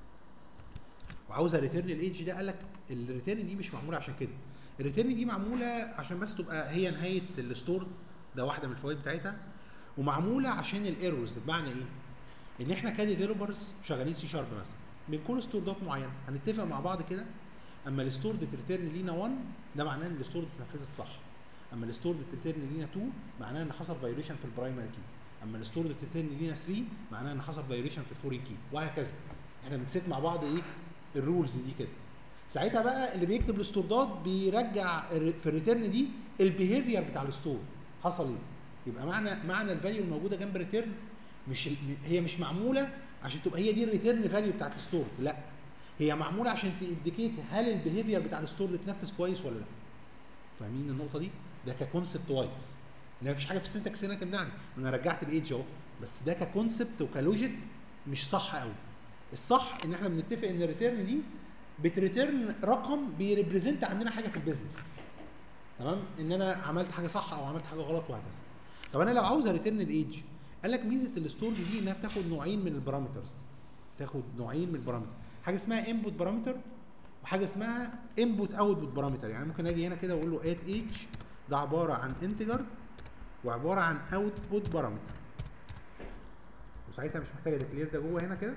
وعاوز اريتيرن الايدج ده قال لك الريتيرن دي مش معموله عشان كده الريتيرن دي معموله عشان بس تبقى هي نهايه الستور ده واحده من الفوائد بتاعتها ومعموله عشان الايرورز بمعنى ايه؟ ان احنا كديفيلوبرز شغالين سي شارب مثلا بنكون ستوردات معينه هنتفق مع بعض كده اما الستور ريتيرن لينا 1 ده معناه ان الستور اتنفذت صح اما الستور ريتيرن لينا 2 معناه ان حصل فايوليشن في البرايمري كي اما الستور ريتيرن لينا 3 معناه ان حصل فايوليشن في الفورين كي وهكذا احنا بنسيت مع بعض ايه الرولز دي كده ساعتها بقى اللي بيكتب الستوردات بيرجع في الريتيرن دي البيهيفير بتاع الستور حصل ايه يبقى معنى معنى الفاليو الموجوده جنب الريتيرن مش هي مش معموله عشان تبقى هي دي الريتيرن فاليو بتاعت الستور لا هي معموله عشان تانديكيت هل البيهيفير بتاع الستور اللي اتنفذ كويس ولا لا فاهمين النقطه دي ده ككونسبت وايز ان مفيش حاجه في السنتكس هنا تمنعني انا رجعت الايدج اهو بس ده ككونسبت وكلوجيك مش صح قوي الصح ان احنا بنتفق ان الريتيرن دي بتريتيرن رقم بيريبريزنت عندنا حاجه في البيزنس تمام ان انا عملت حاجه صح او عملت حاجه غلط وهكذا طب انا لو عاوز اريتيرن الايدج قال لك ميزه الستور دي انها بتاخد نوعين من البارامترز تاخد نوعين من البارامتر حاجه اسمها انبوت بارامتر وحاجه اسمها انبوت اوتبوت بارامتر يعني ممكن اجي هنا كده واقول له ات اتش ده عباره عن انتجر وعباره عن اوتبوت بارامتر وساعتها مش محتاج اديكلير ده جوه هنا كده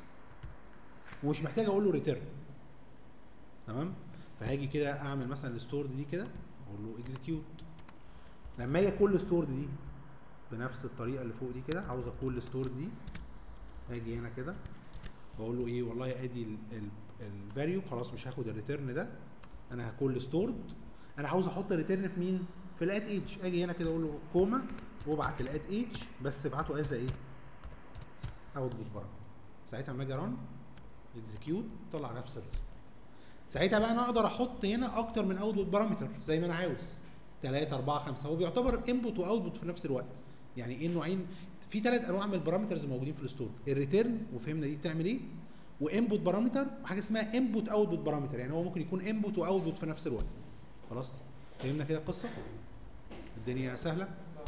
ومش محتاج اقول له ريتيرن تمام فهاجي كده اعمل مثلا الستور دي كده اقول له اكزكيوت لما اجي كل ستور دي بنفس الطريقه اللي فوق دي كده عاوز اقول الستور دي اجي هنا كده واقول له ايه والله ادي الفاليو خلاص مش هاخد الريتيرن ده انا هكول ستورد انا عاوز احط الريتيرن في مين في الات ايدج اجي هنا كده اقول له كوما وابعت الات ايدج بس ابعته از ايه اوتبوت بره ساعتها لما اجي ران اكزكيوت طلع نفس الريزلت ساعتها بقى انا اقدر احط هنا اكتر من اوتبوت بارامتر زي ما انا عاوز 3 4 5 هو بيعتبر انبوت واوتبوت في نفس الوقت يعني ايه نوعين في ثلاث انواع من البارامترز موجودين في الستور الريتيرن وفهمنا دي بتعمل ايه وانبوت بارامتر وحاجه اسمها انبوت اوتبوت بارامتر يعني هو ممكن يكون انبوت واوتبوت في نفس الوقت خلاص فهمنا كده القصه الدنيا سهله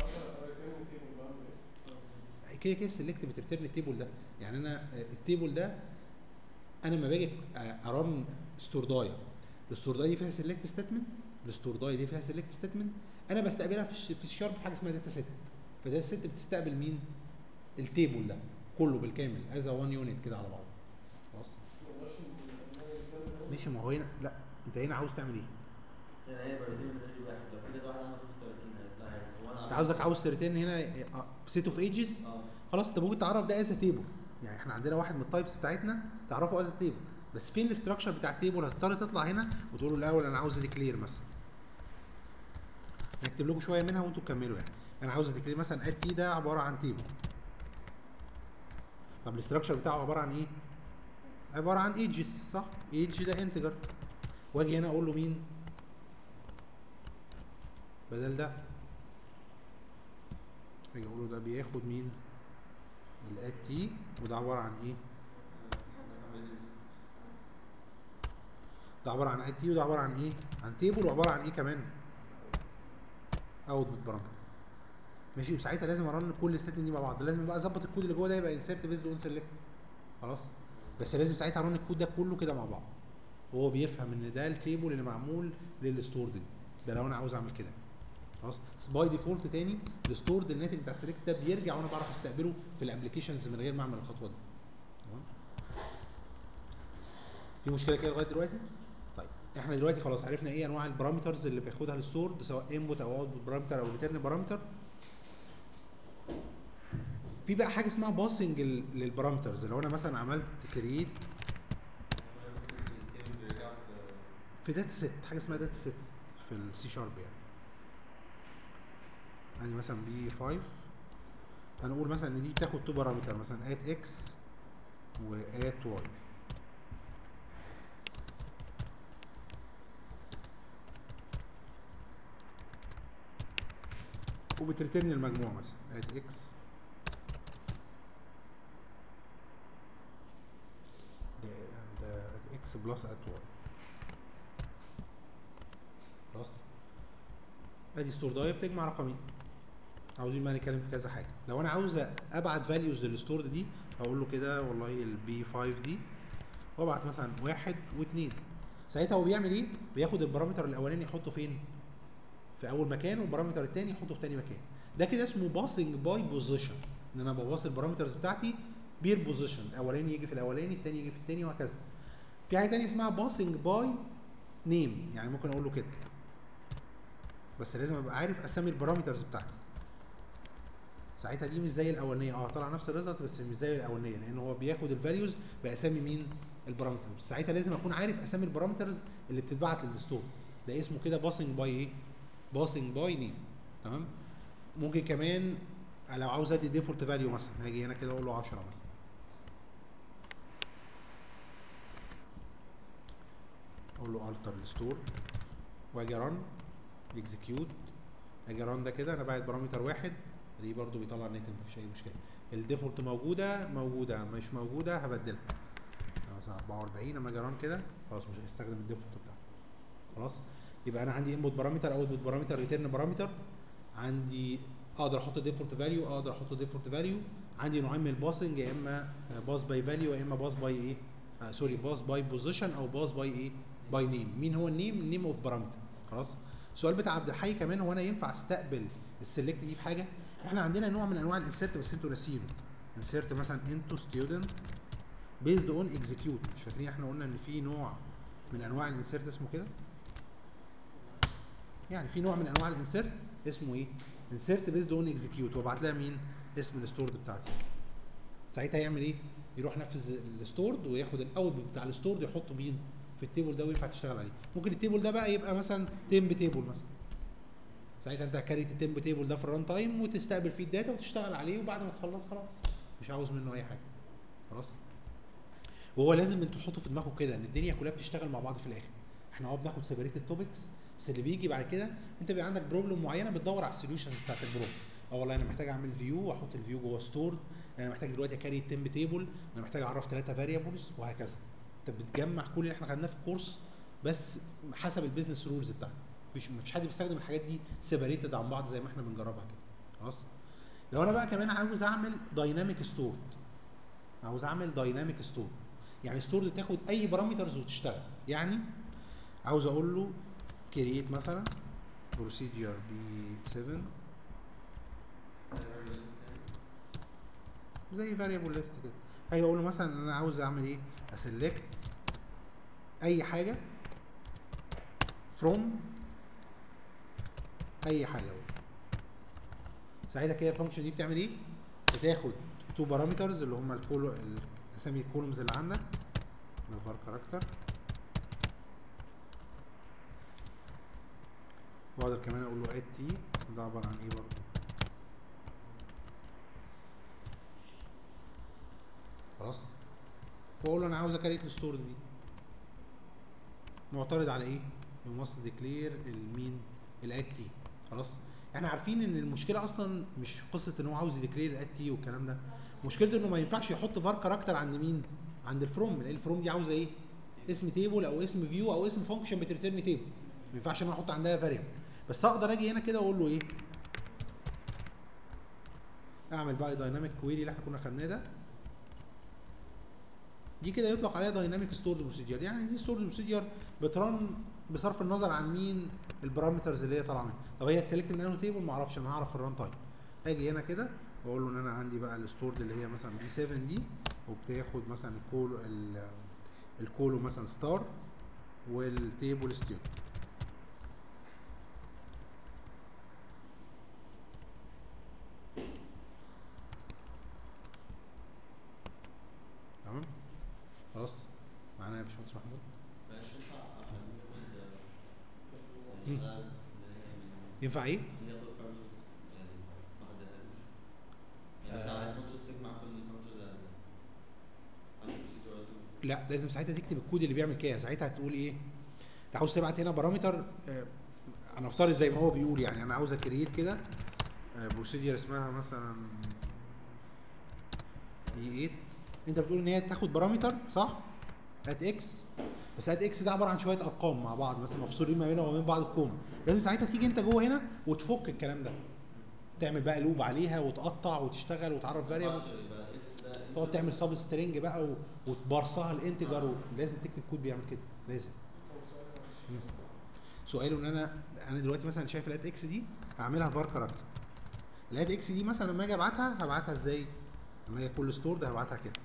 كده كده السلكت بترترن التيبل ده يعني انا التيبل ده انا لما باجي ارن ستوردايه الستوردايه دي فيها سيلكت ستيتمنت الستوردايه دي فيها سيلكت ستيتمنت انا بستقبلها في في الشارب في حاجه اسمها داتا سيت فداتا سيت بتستقبل مين التيبل ده كله بالكامل از وان يونت كده على بعضه خلاص ما نقدرش ن- نعمل example هنا. ماشي ما هو هنا لا انت هنا عاوز تعمل ايه؟ يعني هي بروتين من رينج واحد لو في كذا واحد عنده 35 هيطلع عادي هو انا انت قصدك عاوز تريتين هنا سيت اوف ايجز اه خلاص انت ممكن تعرف ده از تيبل يعني احنا عندنا واحد من التايبس بتاعتنا تعرفه از تيبل بس فين الاستراكشر بتاع التيبل هتضطر تطلع هنا وتقول له الاول انا عاوز ديكلير مثلا هكتب لكم شويه منها وانتوا تكملوا يعني انا عاوز ديكلير مثلا اد تي ده عباره عن تيبل طب الاستراكشر بتاعه عباره عن ايه عباره عن ايجز صح ايج ده انتجر واجي هنا اقول له مين بدل ده اجي اقول له ده بياخد مين الاد تي وده عباره عن ايه ده عباره عن اد تي وده عباره عن ايه عن تيبل وعباره عن ايه كمان اوتبوت بارامتر ماشي وساعتها لازم ارن كل الستاتمنت دي مع بعض لازم بقى اظبط الكود اللي جوه ده يبقى انسيرت بيزد اون سيلكت خلاص بس لازم ساعتها ارن الكود ده كله كده مع بعض وهو بيفهم ان ده التيبل اللي معمول للستور دي ده لو انا عاوز اعمل كده خلاص بس باي ديفولت تاني الستورد الناتج بتاع السيلكت ده بيرجع وانا بعرف استقبله في الابلكيشنز من غير ما اعمل الخطوه دي تمام في مشكله كده لغايه دلوقتي طيب احنا دلوقتي خلاص عرفنا ايه انواع البارامترز اللي بياخدها الستورد سواء انبوت او اوتبوت بارامتر او ريتيرن بارامتر في بقى حاجه اسمها باسنج للبارامترز لو انا مثلا عملت كرييت في داتا سيت حاجه اسمها داتا سيت في السي شارب يعني يعني مثلا بي 5 هنقول مثلا ان دي بتاخد تو بارامتر مثلا ات اكس وات واي وبترترن المجموع مثلا ات اكس ات اكس بلس ات واي خلاص ادي ستور داي بتجمع رقمين عاوزين بقى نتكلم في كذا حاجه لو انا عاوز ابعت فاليوز للستور دي هقول له كده والله البي 5 دي وابعت مثلا واحد واثنين ساعتها هو بيعمل ايه؟ بياخد البارامتر الاولاني يحطه فين؟ في اول مكان والبارامتر الثاني يحطه في ثاني مكان ده كده اسمه باسنج باي بوزيشن ان انا بباص البارامترز بتاعتي بير بوزيشن الاولاني يجي في الاولاني الثاني يجي في الثاني وهكذا في حاجه ثانيه اسمها باسنج باي نيم يعني ممكن اقول له كده بس لازم ابقى عارف اسامي البارامترز بتاعتي ساعتها دي مش زي الاولانيه اه طلع نفس الريزلت بس مش زي الاولانيه لان هو بياخد الفاليوز باسامي مين البارامترز بس ساعتها لازم اكون عارف اسامي البارامترز اللي بتتبعت للستور ده اسمه كده باسنج باي ايه باسنج باي نيم تمام ممكن كمان لو عاوز ادي ديفولت فاليو مثلا هاجي هنا كده اقول له 10 مثلا اقول له التر الستور واجي ران اكزكيوت اجي ران ده كده انا باعت بارامتر واحد دي برضو بيطلع ناتج مفيش اي مشكله الديفولت موجوده موجوده مش موجوده هبدلها يعني مثلا 44 لما اجي ران كده خلاص مش هستخدم الديفولت بتاعه خلاص يبقى انا عندي انبوت بارامتر اوتبوت بارامتر ريتيرن بارامتر عندي اقدر احط ديفولت فاليو اقدر احط ديفولت فاليو عندي نوعين من الباسنج يا اما باس باي فاليو يا اما باس باي ايه آه سوري باس باي بوزيشن او باس باي ايه باي نيم مين هو النيم نيم اوف بارامتر خلاص السؤال بتاع عبد الحي كمان هو انا ينفع استقبل السلكت دي في حاجه احنا عندنا نوع من انواع الانسيرت بس انتوا ناسينه انسيرت مثلا انتو ستودنت بيزد اون اكزكيوت مش فاكرين احنا قلنا ان في نوع من انواع الانسيرت اسمه كده يعني في نوع من انواع الانسيرت اسمه ايه انسيرت بيزد اون اكزكيوت وابعت لها مين اسم الستورد بتاعتي مثلا ساعتها يعمل ايه يروح ينفذ الستورد وياخد الاوتبوت بتاع الستورد يحطه مين في التيبل ده وينفع تشتغل عليه ممكن التيبل ده بقى يبقى مثلا تيمب تيبل مثلا ساعتها انت هتكريت التيمب تيبل ده في الران تايم وتستقبل فيه الداتا وتشتغل عليه وبعد ما تخلص خلاص مش عاوز منه اي حاجه خلاص وهو لازم انتوا تحطوا في دماغكم كده ان الدنيا كلها بتشتغل مع بعض في الاخر احنا اه بناخد سيبريت التوبكس بس اللي بيجي بعد كده انت بيبقى عندك بروبلم معينه بتدور على السوليوشنز بتاعت البروبلم اه والله انا محتاج اعمل فيو واحط الفيو جوه ستور انا محتاج دلوقتي اكاري التيمب تيبل انا محتاج اعرف ثلاثه فاريبلز وهكذا انت بتجمع كل اللي احنا خدناه في الكورس بس حسب البيزنس رولز بتاعتك مفيش مفيش حد بيستخدم الحاجات دي سيبريتد عن بعض زي ما احنا بنجربها كده خلاص لو انا بقى كمان عاوز اعمل دايناميك ستور عاوز اعمل دايناميك ستور يعني ستور تاخد اي بارامترز وتشتغل يعني عاوز اقول له كرييت مثلا بروسيجر بي 7 زي فاريبل ليست كده هاجي اقول له مثلا ان انا عاوز اعمل ايه اسلكت اي حاجه from اي حاجه بقى. ساعتها كده الفانكشن دي بتعمل ايه بتاخد تو بارامترز اللي هم الكولو اسامي الكولومز اللي عندك var كاركتر واقدر كمان اقول له add t ده عباره عن ايه برضه خلاص واقول له انا عاوز اكريت الستور دي معترض على ايه يو must ديكلير المين الاد تي خلاص احنا عارفين ان المشكله اصلا مش قصه ان هو عاوز يديكلير الاد تي والكلام ده مشكلته انه ما ينفعش يحط فار كاركتر عند مين عند الفروم لان الفروم دي عاوزه ايه اسم تيبل او اسم فيو او اسم فانكشن بتريتيرن تيبل ما ينفعش ان انا احط عندها فاريبل بس اقدر اجي هنا كده واقول له ايه اعمل بقى دايناميك كويري اللي احنا كنا خدناه ده دي كده يطلق عليها دايناميك ستورد بروسيجر يعني دي ستورد بروسيجر بترن بصرف النظر عن مين البارامترز اللي هي طالعه منها طب هي اتسلكت من انه تيبل ما اعرفش انا هعرف في الران تايم اجي هنا كده واقول له ان انا عندي بقى الستورد اللي هي مثلا بي 7 دي وبتاخد مثلا الكول ال- الكولو مثلا ستار والتيبل ستودنت تمام خلاص معانا يا باشمهندس محمود مش ينفع عشان ياخد مم. الاشتغال اللي هي من ينفع ايه؟ ياخد كارتوس يعني ما خدهاش يعني مثلا عايز فانكشن تجمع كل الفانكشن ده عندك بروسيجر ولا تو لا لازم ساعتها تكتب الكود اللي بيعمل كده ساعتها هتقول ايه انت عاوز تبعت هنا بارامتر آه، انا افترض زي ما هو بيقول يعني انا عاوز اكريت كده بروسيجر اسمها مثلا بي 8 انت بتقول ان هي تاخد بارامتر صح هات اكس بس هات اكس ده عباره عن شويه ارقام مع بعض مثلا مفصولين ما بينهم وما بين بعض بكوم لازم ساعتها تيجي انت جوه هنا وتفك الكلام ده تعمل بقى لوب عليها وتقطع وتشتغل وتعرف فاريبل ما ينفعش يبقى اكس ده تقعد تعمل سب سترينج بقى و- وتبرصها الانتجر لازم تكتب كود بيعمل كده لازم مم. سؤاله ان انا انا دلوقتي مثلا شايف الات اكس دي هعملها فار كاركتر الات اكس دي مثلا لما اجي ابعتها هبعتها ازاي؟ لما هي كل ستور ده هبعتها كده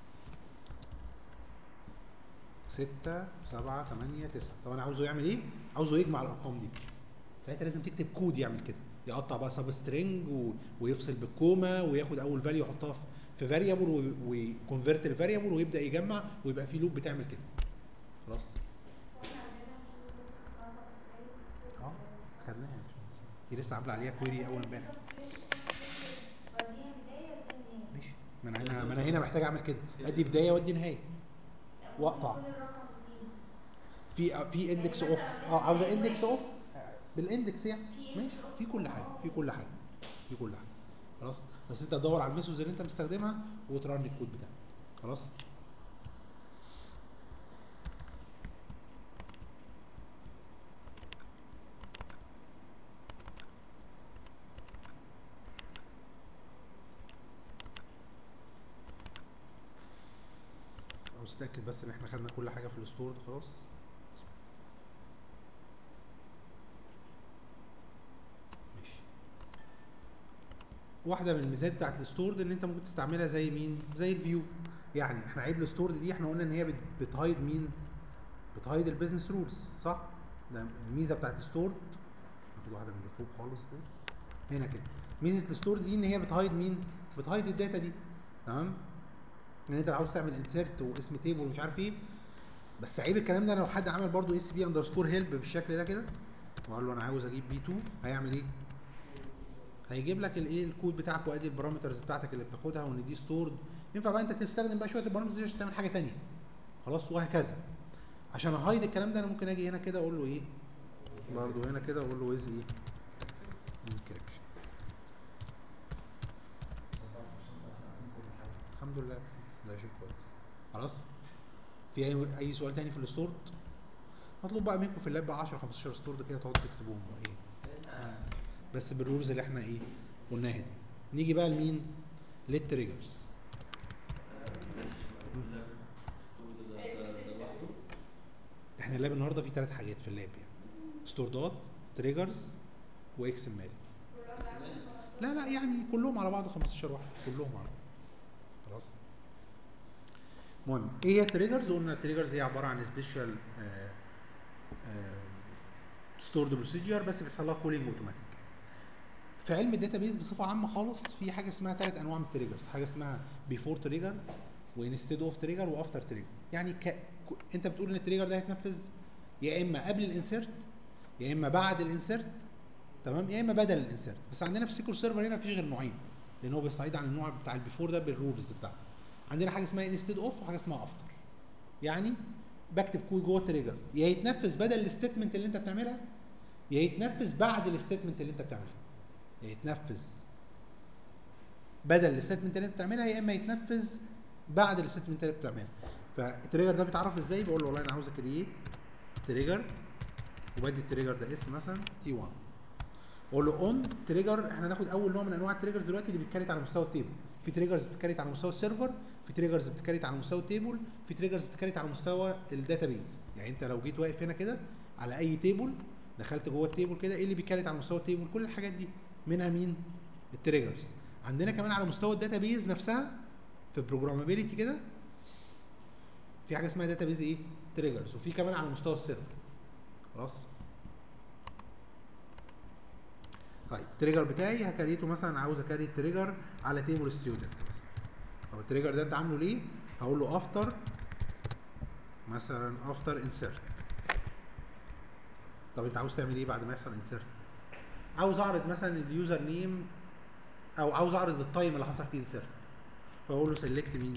ستة سبعة تمانية تسعة طب انا عاوزه يعمل ايه؟ عاوزه يجمع الارقام دي ساعتها لازم تكتب كود يعمل كده يقطع بقى سب سترينج و... ويفصل بالكوما وياخد اول فاليو يحطها في- في فاريبل ويكونفرت الفاريبل ويبدا يجمع ويبقى في لوب بتعمل كده خلاص واحنا عندنا في قصص اسمها substrate اه خدناها يا باشمهندس. دي لسه عامله عليها كويري اول امبارح وديها بداية ودي نهاية ماشي ما انا هنا ما انا هنا محتاج اعمل كده ادي بدايه وادي نهايه واقطع. كل الرقم اتنين. في في اندكس اوف اه عاوزه اندكس اوف بالاندكس يعني في ماشي في كل حاجه في كل حاجه في كل حاجه خلاص بس انت تدور على الميثودز اللي انت مستخدمها وترن الكود بتاعك خلاص عاوز اتاكد بس ان احنا خدنا كل حاجه في الستور خلاص ماشي واحده من الميزات بتاعت الستورد ان انت ممكن تستعملها زي مين زي الفيو يعني احنا عيب الستورد دي احنا قلنا ان هي بت- بتهايد مين بتهايد البيزنس رولز صح ده الميزه بتاعت الستورد ناخد واحده من اللي فوق خالص كده هنا كده ميزه الستورد دي ان هي بتهايد مين بتهايد الداتا دي تمام ان انت لو عاوز تعمل انسيرت واسم تيبل ومش عارف ايه بس عيب الكلام ده لو حد عمل برضو اس بي اندرسكور هيلب بالشكل ده كده وقال له انا عاوز اجيب بي 2 هيعمل ايه؟ هيجيب لك الايه الكود بتاعك وادي البارامترز بتاعتك اللي بتاخدها وان دي ستورد ينفع بقى انت تستخدم بقى شويه البارامترز دي عشان تعمل حاجه تانية خلاص وهكذا عشان اهايد الكلام ده انا ممكن اجي هنا كده اقول له ايه برضه هنا كده اقول له ويز ايه انكريبشن الحمد لله ده شيء كويس خلاص في اي اي سؤال تاني في الستورد مطلوب بقى منكم في اللاب بقى 10 15 ستورد كده تقعدوا تكتبوهم بقى ايه آه، بس بالرولز اللي احنا ايه قلناها دي نيجي بقى لمين للتريجرز احنا اللاب النهارده فيه ثلاث حاجات في اللاب يعني ستوردات تريجرز واكس ام ال لا لا يعني كلهم على بعض 15 واحد كلهم على بعض خلاص المهم ايه هي التريجرز قلنا التريجرز هي عباره عن سبيشال ستورد بروسيجر بس بيحصل لها كولينج اوتوماتيك في علم الداتابيز بصفه عامه خالص في حاجه اسمها ثلاث انواع من التريجرز حاجه اسمها بيفور تريجر وانستيد اوف تريجر وافتر تريجر يعني ك... ك- انت بتقول ان التريجر ده هيتنفذ يا اما قبل الانسيرت يا اما بعد الانسيرت تمام يا اما بدل الانسيرت بس عندنا في سيكول سيرفر هنا مفيش غير نوعين لان هو بيستعيد عن النوع بتاع البيفور ده بالرولز بتاعته عندنا حاجه اسمها انستيد اوف وحاجه اسمها افتر يعني بكتب كود جوه التريجر يا يتنفذ بدل الستيتمنت اللي انت بتعملها يا يتنفذ بعد الستيتمنت اللي انت بتعملها يا يتنفذ بدل الستيتمنت اللي انت بتعملها يا اما يتنفذ بعد الستيتمنت اللي بتعملها فالتريجر ده بيتعرف ازاي بقول له والله انا عاوز اكريت تريجر وبدي التريجر ده اسم مثلا تي 1 اقول له اون تريجر احنا هناخد اول نوع من انواع التريجرز دلوقتي اللي بيتكريت على مستوى التيبل في تريجرز بتتكريت على مستوى السيرفر في تريجرز بتتكريت على مستوى التيبل في تريجرز بتتكريت على مستوى الداتابيز يعني انت لو جيت واقف هنا كده على اي تيبل دخلت جوه التيبل كده ايه اللي بيتكريت على مستوى التيبل كل الحاجات دي منها مين التريجرز عندنا كمان على مستوى الداتابيز نفسها في بروجرامابيلتي كده في حاجه اسمها داتابيز ايه تريجرز وفي كمان على مستوى السيرفر خلاص طيب التريجر بتاعي هكريته مثلا عاوز اكري التريجر على تيبل ستودنت مثلا طب التريجر ده انت عامله ليه هقول له افتر مثلا افتر انسيرت طب انت عاوز تعمل ايه بعد ما يحصل انسيرت عاوز اعرض مثلا اليوزر نيم او عاوز اعرض التايم اللي حصل فيه انسيرت فاقول له سيلكت مين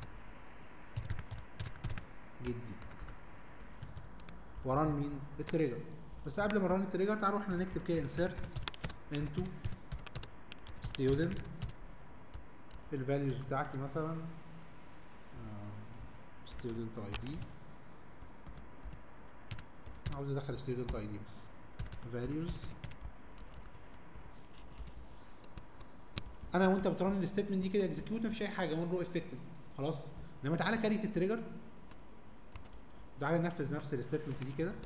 جدي وران مين التريجر بس قبل ما ران التريجر تعالوا احنا نكتب كده انسيرت انتو ستودنت الفاليوز بتاعتي مثلا ستودنت اي دي عاوز ادخل ستودنت اي دي بس values انا وانت بترن الستيتمنت دي كده اكزكيوت مفيش اي حاجه وان رو افكتد خلاص انما تعالى كاريت التريجر تعالى ننفذ نفس الستيتمنت دي كده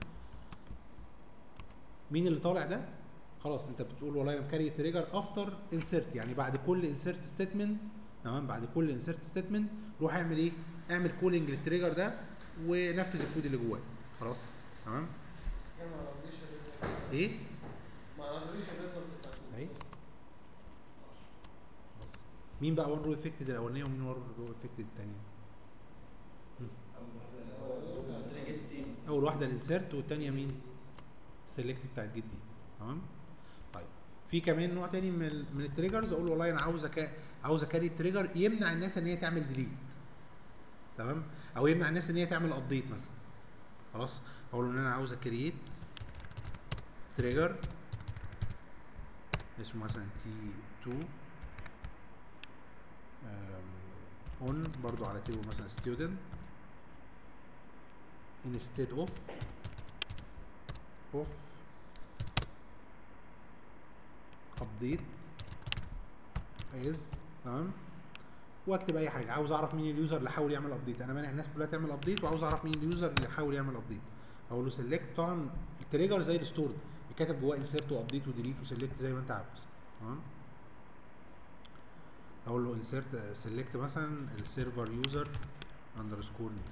مين اللي طالع ده خلاص انت بتقول والله انا مكاري التريجر افتر انسرت يعني بعد كل انسرت ستيتمنت تمام بعد كل انسرت ستيتمنت روح اعمل ايه اعمل كولينج للتريجر ده ونفذ الكود اللي جواه خلاص تمام بس كان ما عرضليش الريزلت ايه ما عرضليش الريزلت بتاعت اهي بس مين بقى وان رو افكتد الاولانيه ومين وان رو افكتد الثانيه اول واحده الانسرت والثانيه مين السلكت بتاعت جدي تمام طيب في كمان نوع تاني من ال- من التريجرز اقول والله انا عاوز أكا عاوز اكاري التريجر يمنع الناس ان هي تعمل ديليت تمام او يمنع الناس ان هي تعمل ابديت مثلا خلاص اقول له ان انا عاوز اكريت تريجر اسمه مثلا تي 2 اون برضو على تيبل مثلا student instead of of update as تمام واكتب اي حاجه عاوز اعرف مين اليوزر اللي حاول يعمل ابديت انا مانع الناس كلها تعمل ابديت وعاوز اعرف مين اليوزر اللي حاول يعمل ابديت اقول له سيلكت طبعا التريجر زي الستور كاتب جواه انسيرت وابديت وديليت وسيلكت زي ما انت عاوز تمام اقول له انسيرت سيلكت مثلا السيرفر يوزر اندرسكور نيم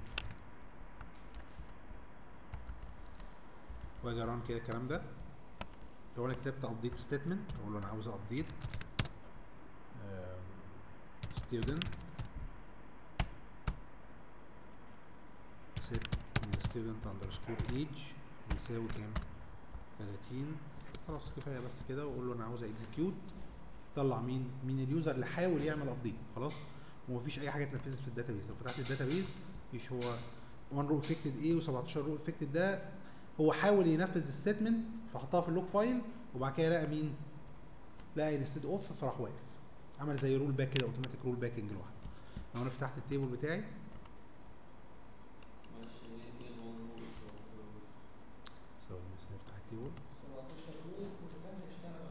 واجي اران كده الكلام ده لو انا كتبت ابديت ستيتمنت اقول له انا عاوز ابديت student set student underscore age يساوي كام 30 خلاص كفايه بس كده واقول له انا عاوز اكزكيوت طلع مين مين اليوزر اللي حاول يعمل ابديت خلاص ومفيش اي حاجه اتنفذت في الداتابيز لو فتحت الداتابيز مفيش هو 1 رو افكتد ايه و17 رو افكتد ده هو حاول ينفذ الستيتمنت فحطها في اللوج فايل وبعد كده لقى مين لقى انستد اوف فراح واقف عمل زي رول باك كده اوتوماتيك رول باكنج لوحده لو انا فتحت التيبل بتاعي معلش ايه ايه الموضوع ثواني بس نفتح التيبل 17 فلوس مش كان هيشتغل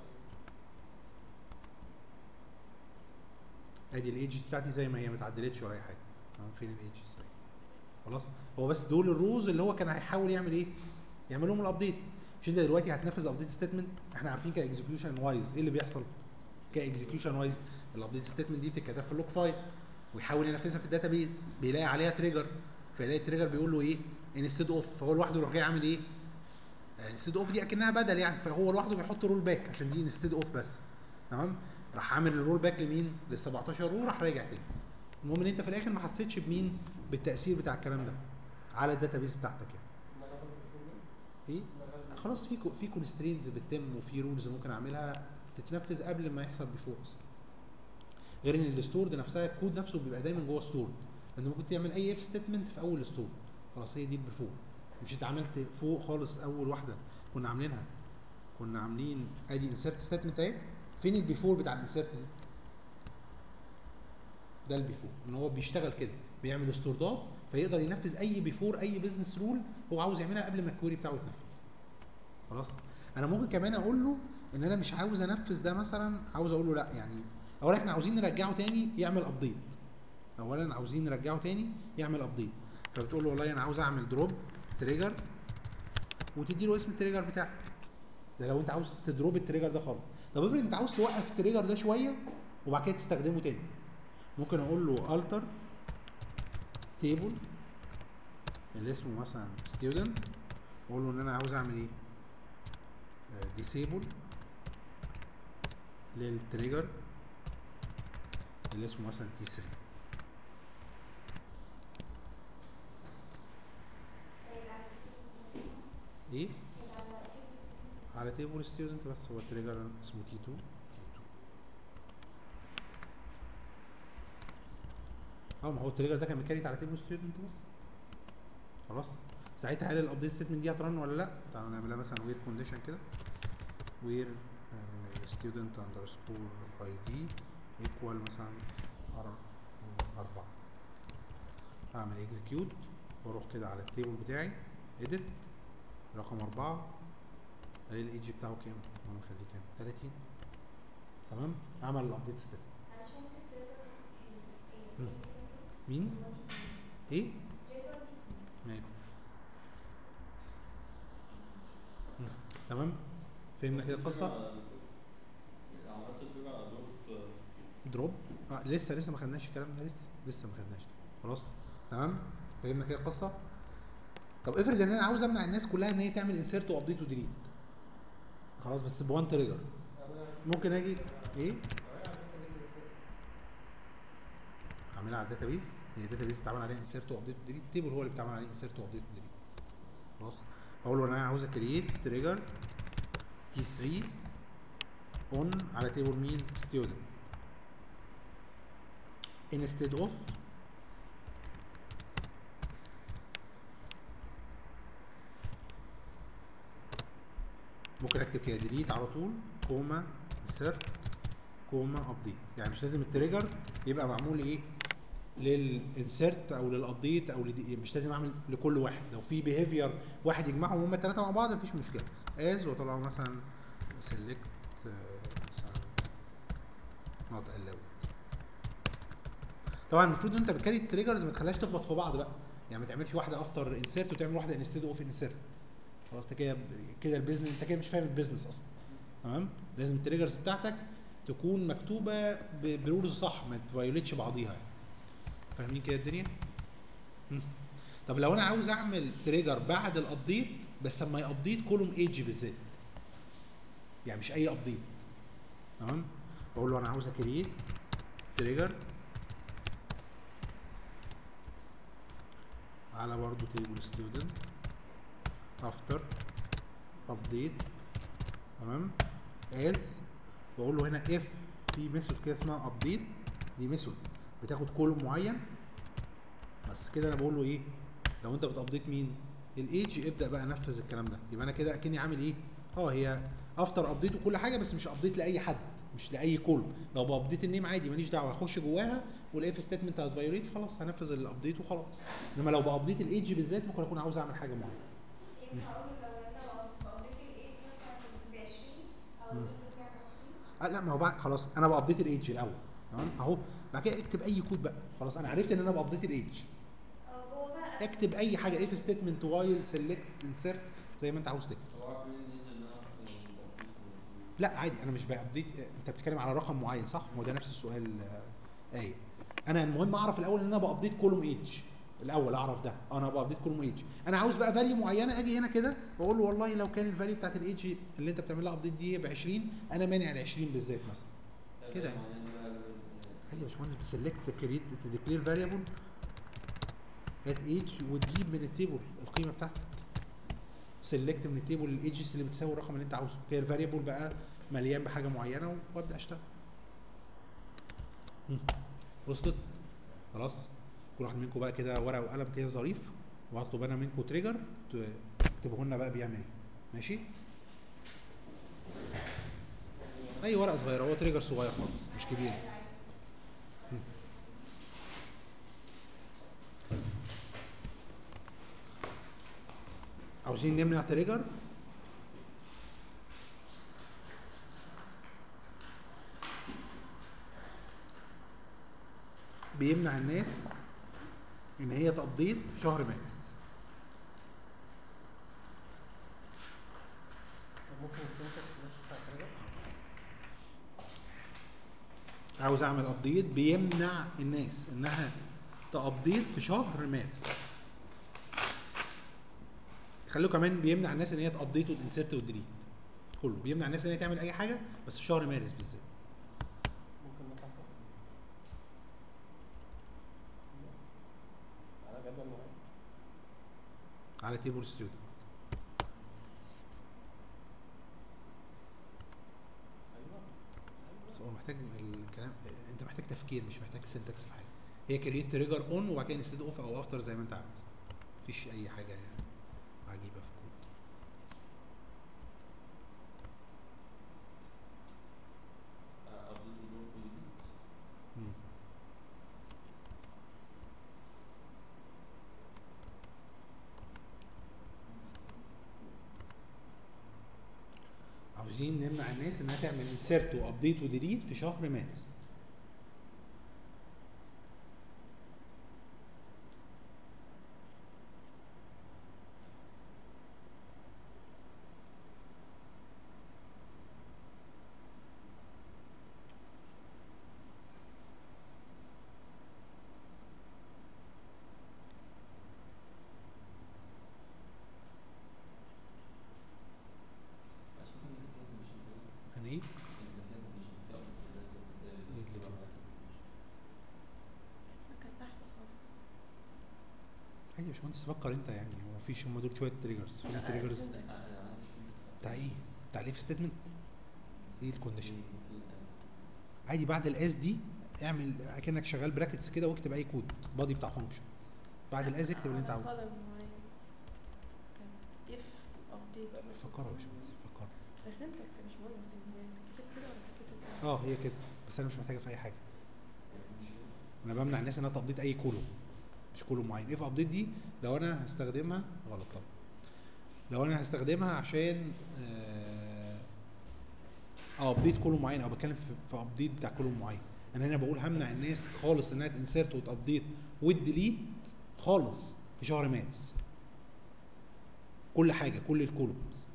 ادي الايدج بتاعتي زي ما هي ما اتعدلتش ولا اي حاجه تمام فين الايدج ازاي خلاص هو بس دول الروز اللي هو كان هيحاول يعمل ايه يعمل لهم الابديت مش انت دلوقتي هتنفذ ابديت ستيتمنت احنا عارفين كاكزكيوشن وايز ايه اللي بيحصل كاكزكيوشن وايز الابديت ستيتمنت دي بتتكتب في اللوج فايل ويحاول ينفذها في الداتابيز بيلاقي عليها تريجر فيلاقي التريجر بيقول له ايه انستد اوف فهو لوحده يروح جاي عامل ايه انستد اوف دي اكنها بدل يعني فهو لوحده بيحط رول باك عشان دي انستد اوف بس تمام راح عامل الرول باك لمين لل 17 رو راح راجع تاني المهم ان انت في الاخر ما حسيتش بمين بالتاثير بتاع الكلام ده على الداتابيز بتاعتك يعني ما غلط الفول ده؟ ايه ما غلط. خلاص في كو- في كونسترينز بتتم وفي رولز ممكن اعملها تتنفذ قبل ما يحصل بيفور اصلا غير ان الستورد نفسها الكود نفسه بيبقى دايما جوه ستورد لان ممكن تعمل اي اف ستيتمنت في اول ستور خلاص هي دي البيفور مش انت عملت فوق خالص اول واحده كنا عاملينها كنا عاملين ادي انسرت ستيتمنت اهي فين البيفور بتاع الانسرت دي ده البيفور ان هو بيشتغل كده بيعمل ستوردات فيقدر ينفذ اي بيفور اي بزنس رول هو عاوز يعملها قبل ما الكويري بتاعه يتنفذ خلاص انا ممكن كمان اقول له ان انا مش عاوز انفذ ده مثلا عاوز اقول له لا يعني اولا احنا عاوزين نرجعه تاني يعمل ابديت اولا عاوزين نرجعه تاني يعمل ابديت فبتقول له والله انا عاوز اعمل دروب تريجر وتدي له اسم التريجر بتاعك ده لو انت عاوز تدروب التريجر ده خالص طب افرض انت عاوز توقف التريجر ده شويه وبعد كده تستخدمه تاني ممكن اقول له alter تيبل اللي اسمه مثلا student واقول له ان انا عاوز اعمل ايه ديسيبل للتريجر اللي اسمه مثلا تي 3 هيبقى على student بس. ايه هيبقى على table student بس. على تيبل ستودنت بس هو التريجر اسمه تي 2 اه ما هو التريجر ده كان ميكانيت على تيبل ستودنت بس خلاص ساعتها هل الابديت ستمنت دي هترن ولا لا تعالوا نعملها مثلا وير كونديشن كده وير ستودنت اندرسكور اي دي ايكوال مثلا أر- أربعة هعمل اكزكيوت واروح كده على التيبل بتاعي اديت رقم أربعة الاقي الايدج بتاعه كام؟ وانا مخليه كام؟ 30 تمام؟ عمل الابديت ستيب معلش ممكن تقدر مم. ايه مين؟ هو تيبل. ايه؟ تقدر تيبل. ماشي مم. تمام؟ فهمنا كده القصة؟ عملت ترجع على دروب دروب آه لسه لسه ما خدناش الكلام ده لسه لسه ما خدناش خلاص تمام فهمنا كده القصه طب افرض ان انا عاوز امنع الناس كلها ان هي تعمل انسيرت وابديت وديليت خلاص بس بوان تريجر ممكن اجي ايه اعملها على الداتابيز هي الداتابيز بتتعمل عليها انسيرت وابديت وديليت تيبل هو اللي بيتعمل عليه انسيرت وابديت وديليت خلاص اقول له انا عاوز اكريت تريجر تي 3 اون على تيبل مين ستودنت instead of ممكن اكتب كده ديليت على طول كوما insert كوما ابديت يعني مش لازم التريجر يبقى معمول ايه للانسرت او للابديت او لدي مش لازم اعمل لكل واحد لو في بيهيفير واحد يجمعهم هما الثلاثه مع بعض مفيش مشكله از واطلعه مثلا سيلكت مثلا نوت allowed طبعا المفروض ان انت بتكاري التريجرز ما تخليهاش تخبط في بعض بقى يعني ما تعملش واحده افتر انسيرت وتعمل واحده انستيد اوف انسيرت خلاص انت كده كده البيزنس انت كده مش فاهم البيزنس اصلا تمام لازم التريجرز بتاعتك تكون مكتوبه ب- برولز صح ما تفايوليتش بعضيها يعني فاهمين كده الدنيا مم. طب لو انا عاوز اعمل تريجر بعد الابديت بس اما يابديت كولوم ايدج بالذات يعني مش اي ابديت تمام بقول له انا عاوز اكريت تريجر على برضو تيبل ستودنت افتر ابديت تمام از بقول له هنا اف في ميثود كده اسمها ابديت دي ميثود بتاخد كولوم معين بس كده انا بقول له ايه لو انت بتابديت مين الايدج ابدا بقى نفذ الكلام ده يبقى انا كده اكني عامل ايه اه هي افتر ابديت وكل حاجه بس مش ابديت لاي حد مش لاي كولوم لو بابديت النيم عادي ماليش دعوه هخش جواها والاف ستيتمنت هتفايوليت خلاص هنفذ الابديت وخلاص انما لو بابديت الايدج بالذات ممكن اكون عاوز اعمل حاجه معينه ينفع اقول لو انا بقضيت الايد مثلا ب 20 او مم. ممكن تعمل 20 آه لا ما هو بعد خلاص انا بابديت الايدج الاول تمام اهو بعد كده اكتب اي كود بقى خلاص انا عرفت ان انا بابديت الايدج او جوه بقى اكتب اي حاجه اف ستيتمنت وايل سيلكت انسرت زي ما انت عاوز تكتب طب عارف مين اللي ان انا احط الابديت لا عادي انا مش بابديت انت بتتكلم على رقم معين صح هو ده نفس السؤال آه، ايه انا المهم اعرف الاول ان انا بابديت كولوم ايج الاول اعرف ده انا بابديت كولوم ايج انا عاوز بقى فاليو معينه اجي هنا كده واقول له والله لو كان الفاليو بتاعت الايج اللي انت بتعمل لها ابديت دي ب 20 انا مانع ال 20 بالذات مثلا كده يعني. ايوه يا باشمهندس بسلكت كريت تديكلير فاريبل ات ايج وتجيب من التيبل القيمه بتاعتك سلكت من التيبل الايدجز اللي بتساوي الرقم اللي انت عاوزه كده الفاريبل بقى مليان بحاجه معينه وابدا اشتغل مم. وصلت خلاص كل واحد منكم بقى كده ورقه وقلم كده ظريف وهطلب انا منكم تريجر تكتبوه لنا بقى بيعمل ايه ماشي اي ورقه صغيره هو تريجر صغير خالص مش كبير مم. عاوزين نمنع تريجر بيمنع الناس ان هي تقضيت في شهر مارس طب ممكن السنتكس بس بتاع التريجر عاوز اعمل ابديت بيمنع الناس انها تابديت في شهر مارس خلوه كمان بيمنع الناس ان هي تابديت والانسيرت والديليت كله بيمنع الناس ان هي تعمل اي حاجه بس في شهر مارس بالذات ممكن نطلع فوق على جدول معين على تيبل ستودنت ايوه بس هو محتاج الكلام انت محتاج تفكير مش محتاج سنتكس في حاجه هي كريت تريجر اون وبعد كده انستد اوف او افتر زي ما انت عاوز مفيش اي حاجه عجيبه في كود مم. عاوزين نمنع الناس انها تعمل انسيرت وابديت وديليت في شهر مارس يعني ايه كان تحت خالص ايوه يا باشمهندس فكر انت يعني هو مفيش هم دول شويه تريجرز في تريجرز بتاع ايه؟ بتاع الاف ستيتمنت ايه الكونديشن عادي بعد الاس دي اعمل اكنك شغال براكتس كده واكتب اي كود بادي بتاع فانكشن بعد الاس اكتب اللي انت على عاوزه column معين. كان if update فكرها يا باشمهندس فكرها ده syntax مش مهندس يعني انت كاتب كده ولا انت كاتب ايه؟ اه هي كده بس انا مش محتاجه في اي حاجه انا بمنع الناس انها تابديت اي كولوم مش كولوم معين اف ابديت دي لو انا هستخدمها غلط طبعا لو انا هستخدمها عشان اه ابديت كولوم معين او بتكلم في, في ابديت بتاع كولوم معين انا هنا بقول همنع الناس خالص انها تنسرت وتابديت وتديليت خالص في شهر مارس كل حاجه كل الكولومز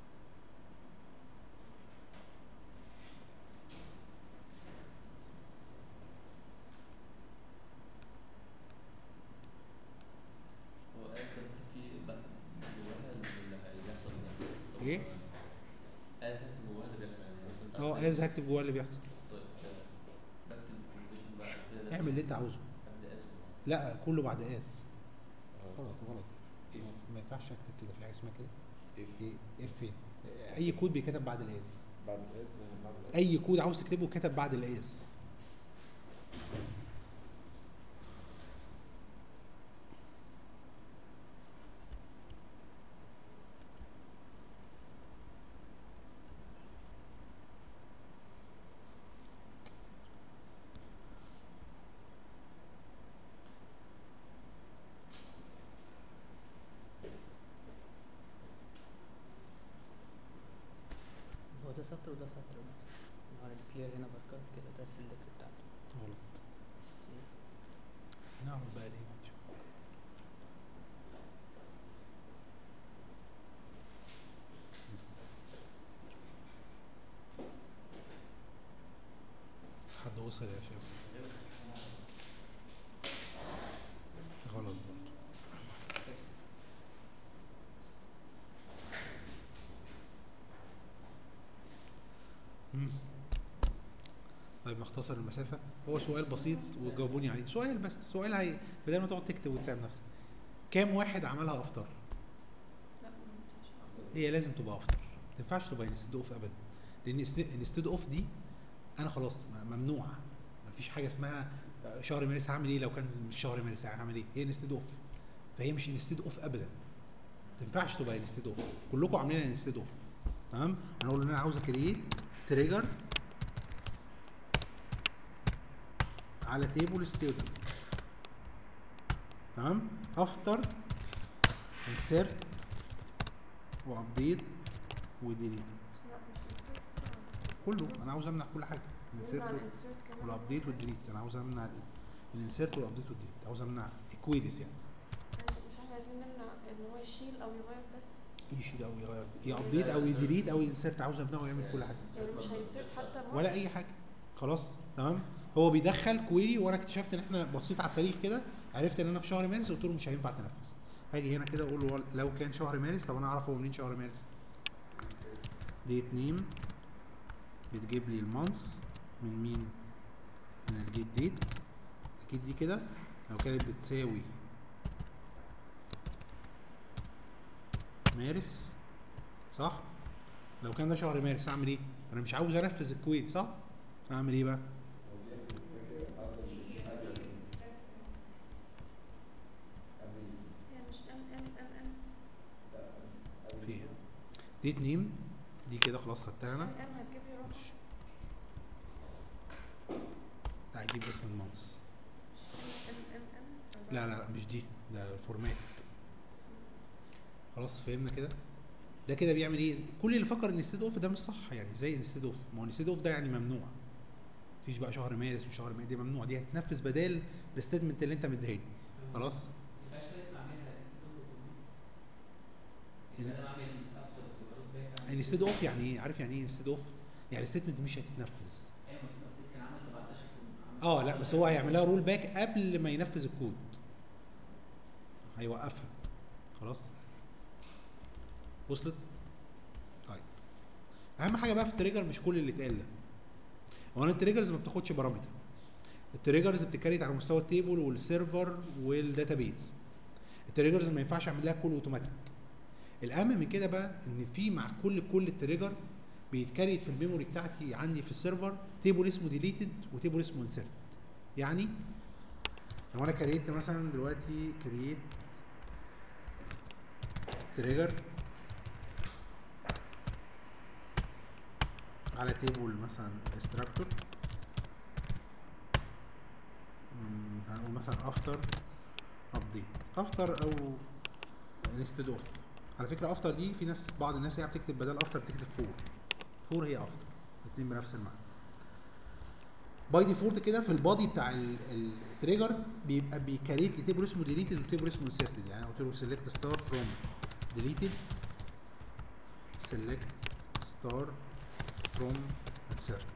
هو آية كانت في بقى جواها اللي هيحصل يعني ايه؟ آية كانت جواها اللي بيحصل يعني مثلا اه از هكتب جوه اللي بيحصل طيب آه، بكتب الكونديشن بقى كده اعمل اللي انت عاوزه قبل آسف لا كله بعد اس غلط غلط ما ينفعش اكتب كده في حاجه اسمها كده اف ايه اف فين اي كود بيتكتب بعد الاس بعد الاس بعد الاس اي كود عاوز تكتبه كتب بعد الاس هو ده سطر وده سطر بس هو الكلير هنا بركب كده ده السلكت بتاعته غلط نعمل بقى ليه بعد شوية. حد وصل يا شباب طيب نختصر المسافه هو سؤال بسيط وتجاوبوني عليه سؤال بس سؤال هي بدل ما تقعد تكتب وتتعب نفسك كام واحد عملها افطر لا ما ينفعش. هي لازم تبقى افطر ما تنفعش تبقى انستد اوف ابدا لان انستد اوف دي انا خلاص م- ممنوع ما فيش حاجه اسمها شهر مارس هعمل ايه لو كان مش شهر مارس هعمل ايه هي انستد اوف فهي مش انستد اوف ابدا ما تنفعش تبقى انستد اوف كلكم عاملين انستد اوف تمام انا اقول ان انا عاوز اكريت تريجر على تيبل ستودنت تمام افتر انسيرت وابديت وديليت لا مش insert. كله انا عاوز امنع كل حاجه نمنع الانسيرت ال insert كمان. والابديت والديليت انا عاوز امنع الايه الانسيرت والابديت والديليت عاوز امنع الكويريز يعني ثانية، مش احنا عايزين نمنع ان هو يشيل او يغير بس يشيل او يغير يابديت او يديليت او ينسيرت عاوز امنعه يعمل كل حاجه يعني مش هينسرت حتى مرة ولا اي حاجه خلاص تمام هو بيدخل كويري وانا اكتشفت ان احنا بصيت على التاريخ كده عرفت ان انا في شهر مارس قلت له مش هينفع تنفذ هاجي هنا كده اقول له لو كان شهر مارس طب انا اعرف هو منين شهر مارس ديت نيم بتجيب لي المانس من مين من الجيت ديت اكيد دي كده لو كانت بتساوي مارس صح لو كان ده شهر مارس اعمل ايه انا مش عاوز انفذ الكويري صح اعمل ايه بقى هي مش ام ام ام ام في ايه ديت نيم دي كده خلاص خدتها انا ام هتجيب لي رقم لا هجيب اسم المانس ام ام ام لا لا لا مش دي ده الفورمات خلاص فهمنا كده ده كده بيعمل ايه كل اللي فكر ان ستيد اوف ده مش صح يعني زي ستيد اوف ما هو ستيد اوف ده يعني ممنوع مفيش بقى شهر مارس وشهر مارس دي ممنوع دي هتنفذ بدال الستيتمنت اللي انت مديها لي خلاص الستيد اوف يعني ايه عارف يعني ايه ستيد اوف يعني الستيتمنت مش هتتنفذ اه لا بس هو هيعملها رول باك قبل ما ينفذ الكود هيوقفها خلاص وصلت طيب اهم حاجه بقى في التريجر مش كل اللي اتقال ده هو انا التريجرز ما بتاخدش بارامتر التريجرز بتتكريت على مستوى التيبل والسيرفر والداتابيز التريجرز ما ينفعش اعمل لها كول اوتوماتيك الاهم من كده بقى ان في مع كل كل التريجر بيتكريت في الميموري بتاعتي عندي في السيرفر تيبل اسمه ديليتد وتيبل اسمه انسرت يعني لو انا كريت مثلا دلوقتي كريت تريجر على تيبل مثلا استراكتور هنقول مثلا افتر ابديت افتر او انستد اوف على فكره افتر دي في ناس بعض الناس هي بتكتب بدل افتر بتكتب فور فور هي افتر الاثنين بنفس المعنى باي ديفولت كده في البادي بتاع ال- التريجر بيبقى بيكريت لي تيبل اسمه ديليتد وتيبل اسمه انسرتد يعني قلت له سيلكت ستار فروم ديليتد سيلكت ستار فروم انسرتد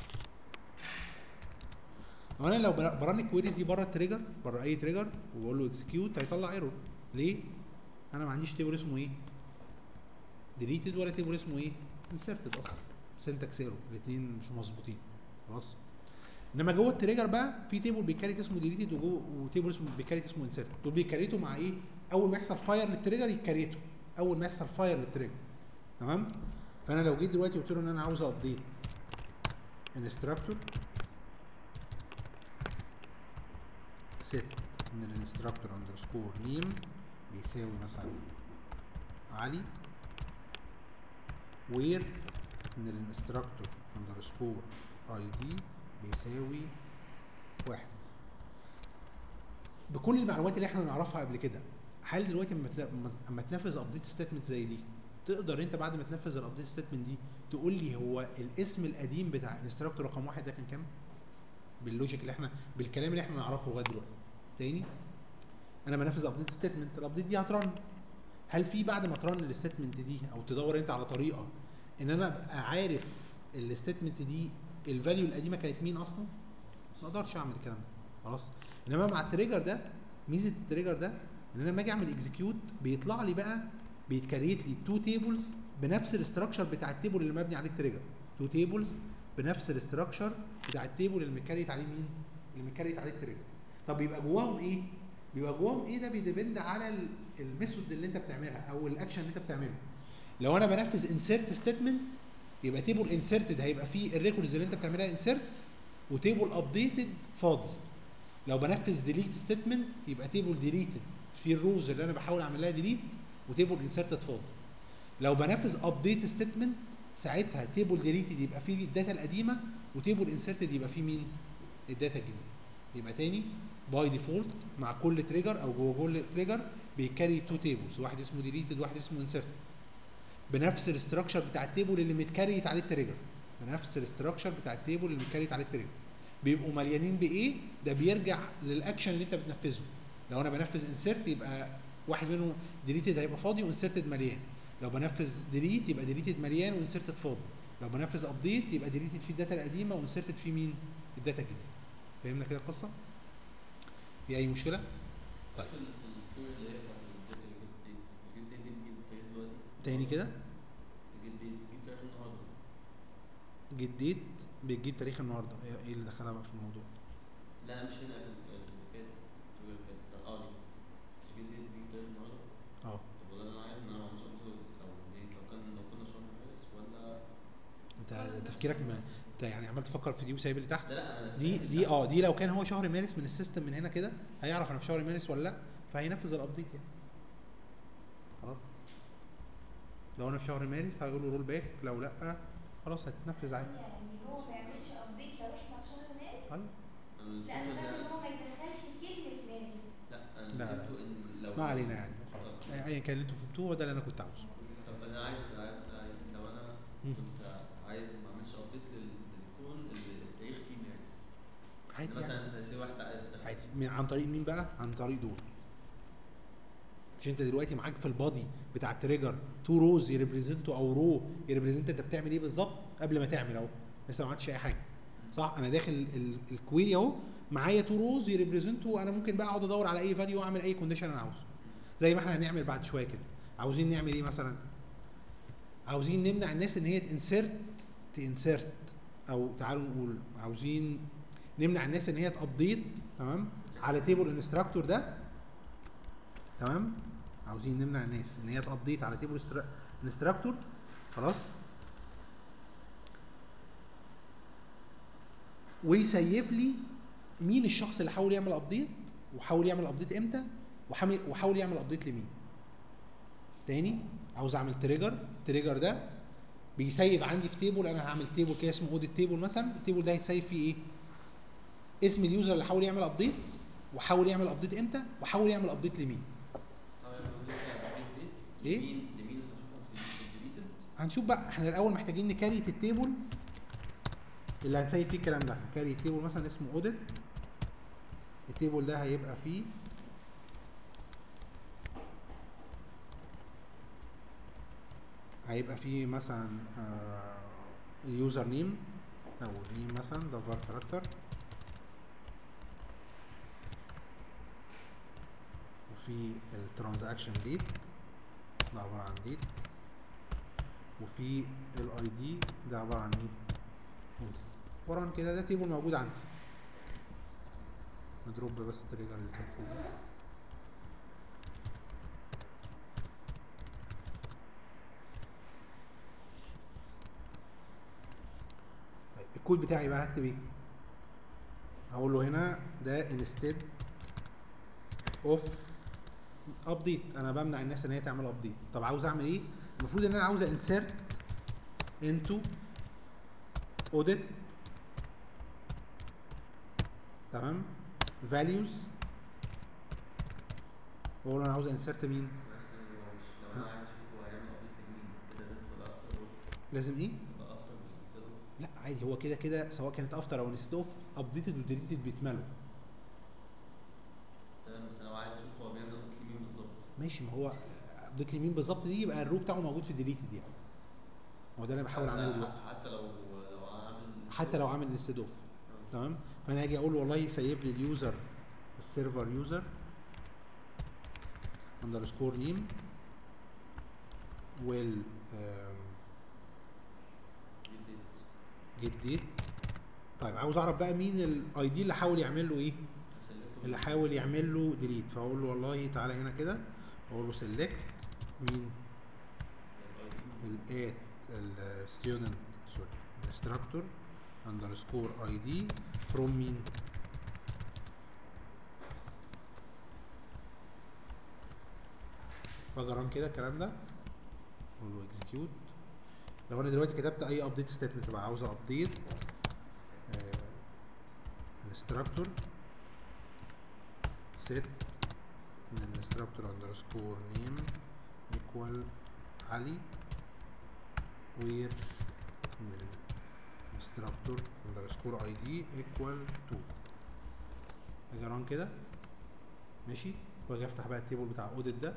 هو انا لو بر- برن الكويريز دي بره التريجر بره اي تريجر وبقول له اكسكيوت هيطلع ايرور ليه؟ انا ما عنديش تيبل اسمه ايه؟ ديليتد ولا تيبل اسمه ايه؟ انسرتد اصلا سنتكس ايرور الاثنين مش مظبوطين خلاص انما جوه التريجر بقى في تيبل بيكاريت اسمه ديليتد وجوه وتيبل اسمه بيكاريت اسمه انسرتد دول بيكاريتوا مع ايه؟ اول ما يحصل فاير للتريجر يكاريتوا اول ما يحصل فاير للتريجر تمام؟ فانا لو جيت دلوقتي قلت له ان انا عاوز ابديت انستراكتور set من الانستراكتور اندرسكور نيم بيساوي مثلا علي وير من الانستراكتور اندرسكور اي دي بيساوي واحد بكل المعلومات اللي احنا نعرفها قبل كده هل دلوقتي اما تن- اما تنفذ ابديت ستيتمنت زي دي تقدر انت بعد ما تنفذ الابديت ستيتمنت دي تقول لي هو الاسم القديم بتاع انستراكتور رقم واحد ده كان كام؟ باللوجيك اللي احنا بالكلام اللي احنا نعرفه لغايه دلوقتي تاني انا بنفذ ابديت ستيتمنت الابديت دي هترن هل في بعد ما ترن الستيتمنت دي او تدور انت على طريقه ان انا ابقى عارف الستيتمنت دي الفاليو القديمه كانت مين اصلا بس ما اقدرش اعمل الكلام ده خلاص انما مع التريجر ده ميزه التريجر ده ان انا لما اجي اعمل اكزكيوت بيطلع لي بقى بيتكريت لي تو تيبلز بنفس الاستراكشر بتاع التيبل اللي مبني عليه التريجر تو تيبلز بنفس الاستراكشر بتاع التيبل اللي متكريت عليه مين؟ اللي متكريت عليه التريجر طب بيبقى جواهم ايه؟ بيبقى جواهم ايه ده بيديبند على ال- الميثود اللي انت بتعملها او الاكشن اللي انت بتعمله لو انا بنفذ انسيرت ستيتمنت يبقى تيبل انسيرتد هيبقى فيه الريكوردز اللي انت بتعملها انسيرت وتيبل ابديتد فاضي لو بنفذ ديليت ستيتمنت يبقى تيبل ديليتد في الروز اللي انا بحاول اعمل لها ديليت وتيبل انسيرتد فاضي لو بنفذ ابديت ستيتمنت ساعتها تيبل ديليتد يبقى فيه الداتا القديمه وتيبل انسيرتد يبقى فيه مين الداتا الجديده يبقى تاني باي ديفولت مع كل تريجر او جوه كل تريجر بيكاري تو تيبلز واحد اسمه ديليتد واحد اسمه انسيرتد بنفس الاستراكشر بتاع التيبل اللي متكريت عليه التريجر بنفس الاستراكشر بتاع التيبل اللي متكريت عليه التريجر بيبقوا مليانين بايه ده بيرجع للاكشن اللي انت بتنفذه لو انا بنفذ انسيرت يبقى واحد منهم ديليتد هيبقى فاضي وانسيرتد مليان لو بنفذ ديليت يبقى ديليتد مليان وانسيرتد فاضي لو بنفذ ابديت يبقى ديليتد فيه الداتا القديمه وانسيرتد فيه مين الداتا الجديده فهمنا كده القصه في اي مشكله طيب. في ال- في الكويري اللي هي بتاعت الجيت الجيت دي الجيت دي بتجيب التاريخ دلوقتي تاني كده الجيت دي بتجيب تاريخ النهارده جديد بتجيب تاريخ النهارده ايه إيه اللي دخلها بقى في الموضوع لا مش هنا في ال- اللي فاتت الكويري اللي فاتت اه دي مش الجيت دي بتجيب تاريخ النهارده اه طب والله انا عارف ان انا ما عملتش ابديت او ليه لو كان لو كنا شهر مارس ولا انت تفكيرك ما انت يعني عمال تفكر في دي وسايب اللي تحت لا لا انا دي دي اه دي لو كان هو شهر مارس من السيستم من هنا كده هيعرف انا في شهر مارس ولا لا فهينفذ الابديت يعني خلاص لو انا في شهر مارس هيقول له رول باك لو لا خلاص هتتنفذ عادي يعني هو ما يعملش ابديت لو احنا في شهر مارس أيوة. لا انا فاكر ان هو ما يدخلش كلمه مارس لا انا لا، لا. فهمته ان لو ما علينا يعني خلاص ايا كان اللي انتوا فهمتوه هو ده اللي انا كنت عاوزه طب انا عايز عايز عايز- لو انا مم. كنت عايز ما اعملش ابديت للكون اللي التاريخ فيه مارس عادي يعني. مثلا زي واحد عادي من عن طريق مين بقى؟ عن طريق دول مش انت دلوقتي معاك في البادي بتاع التريجر تو روز يريبريزنتوا او رو يريبريزنت انت بتعمل ايه بالظبط قبل ما تعمل اهو لسه ما عملتش اي حاجه صح انا داخل ال- الكويري اهو معايا تو روز يريبريزنتوا انا ممكن بقى اقعد ادور على اي فاليو واعمل اي كونديشن انا عاوزه زي ما احنا هنعمل بعد شويه كده عاوزين نعمل ايه مثلا عاوزين نمنع الناس ان هي تنسرت تنسرت او تعالوا نقول عاوزين نمنع الناس ان هي تابديت تمام على تيبل انستراكتور ده تمام عاوزين نمنع الناس ان هي تابديت على تيبل انستراكتور خلاص ويسيف لي مين الشخص اللي حاول يعمل ابديت وحاول يعمل ابديت امتى وحاول وحاول يعمل ابديت لمين تاني عاوز اعمل تريجر التريجر ده بيسيف عندي في تيبل انا هعمل تيبل كده اسمه اوديت تيبل مثلا التيبل ده هيتسيف فيه ايه اسم اليوزر اللي حاول يعمل ابديت وحاول يعمل ابديت امتى وحاول يعمل ابديت لمين إيه؟ لمين لمين اللي هشوفهم في الديليتد هنشوف بقى احنا الاول محتاجين نكريت التيبل اللي هنسيب فيه الكلام ده كاري تيبل مثلا اسمه اوديت التيبل ده هيبقى فيه هيبقى فيه مثلا آه اليوزر نيم او نيم مثلا ده var كاركتر وفي الترانزاكشن ديت ده عبارة عن ديت وفي الاي دي ده عبارة عن ايه انت عبارة عن كده ده تيبل موجود عندي نضرب بس التريجر اللي كان فوق ده. طيب الكود بتاعي بقى هكتب ايه هقول له هنا ده instead of update انا بمنع الناس ان هي تعمل update طب عاوز اعمل ايه المفروض ان انا عاوز insert into audit تمام values واقول انا عاوز insert مين مثلا هو مش لو انا عايز اشوف هو هيعمل ابديت لمين كده لازم تبقى افتر لازم ايه تبقى افتر مش انستال لا عادي هو كده كده سواء كانت افتر او انستد اوف ابديتد وديليتد بيتملوا تمام بس انا لو عايز اشوف هو بيعمل ابديت لمين بالظبط ماشي ما هو ابديت لمين بالظبط دي يبقى الرو بتاعه موجود في الديليتد يعني هو ده اللي انا بحاول اعمله دلوقتي حتى لو لو عامل حتى لو عامل انستد اوف تمام فانا هاجي اقول له والله سيب لي اليوزر السيرفر يوزر اندرسكور نيم وال آم، جديد جيت ديت طيب عاوز اعرف بقى مين الاي دي اللي حاول يعمل له ايه اللي حاول يعمل له ديليت فاقول له والله تعالى هنا كده واقول له سيلكت مين الات الستودنت سوري instructor underscore id from مين باجي ران كده الكلام ده اقول له اكزكيوت لو انا دلوقتي كتبت اي ابديت ستيتمنت تبقى عاوزه ابديت instructor set من instructor underscore name equal علي where من instructor underscore id equal to اجي ران كده ماشي واجي افتح بقى التيبل بتاع اوديت ده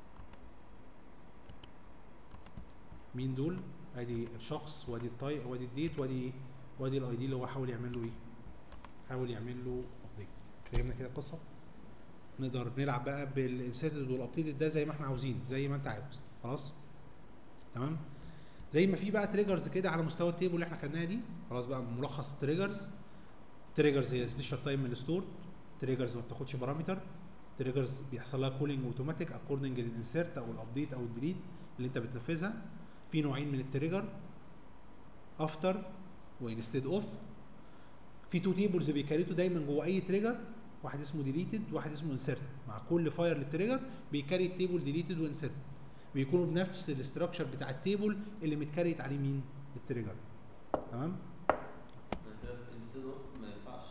مين دول ادي الشخص وادي التاي وادي الديت وادي ايه وادي الاي دي اللي هو حاول يعمل له ايه حاول يعمل له ابديت فهمنا كده القصه نقدر نلعب بقى بالانسيرتد والابديتد ده زي ما احنا عاوزين زي ما انت عاوز خلاص تمام زي ما في بقى تريجرز كده على مستوى التيبل اللي احنا خدناها دي خلاص بقى ملخص تريجرز تريجرز هي سبيشال تايم من الستور تريجرز ما بتاخدش بارامتر تريجرز بيحصل لها كولينج اوتوماتيك اكوردنج للانسيرت او الابديت او الديليت اللي انت بتنفذها في نوعين من التريجر افتر وانستيد اوف في تو تيبلز بيكريتوا دايما جوه اي تريجر واحد اسمه ديليتد واحد اسمه انسيرت مع كل فاير للتريجر بيكري التيبل ديليتد وانسيرت بيكونوا بنفس الاستراكشر بتاع التيبل اللي متكريت عليه مين التريجر تمام انستيد اوف ما ينفعش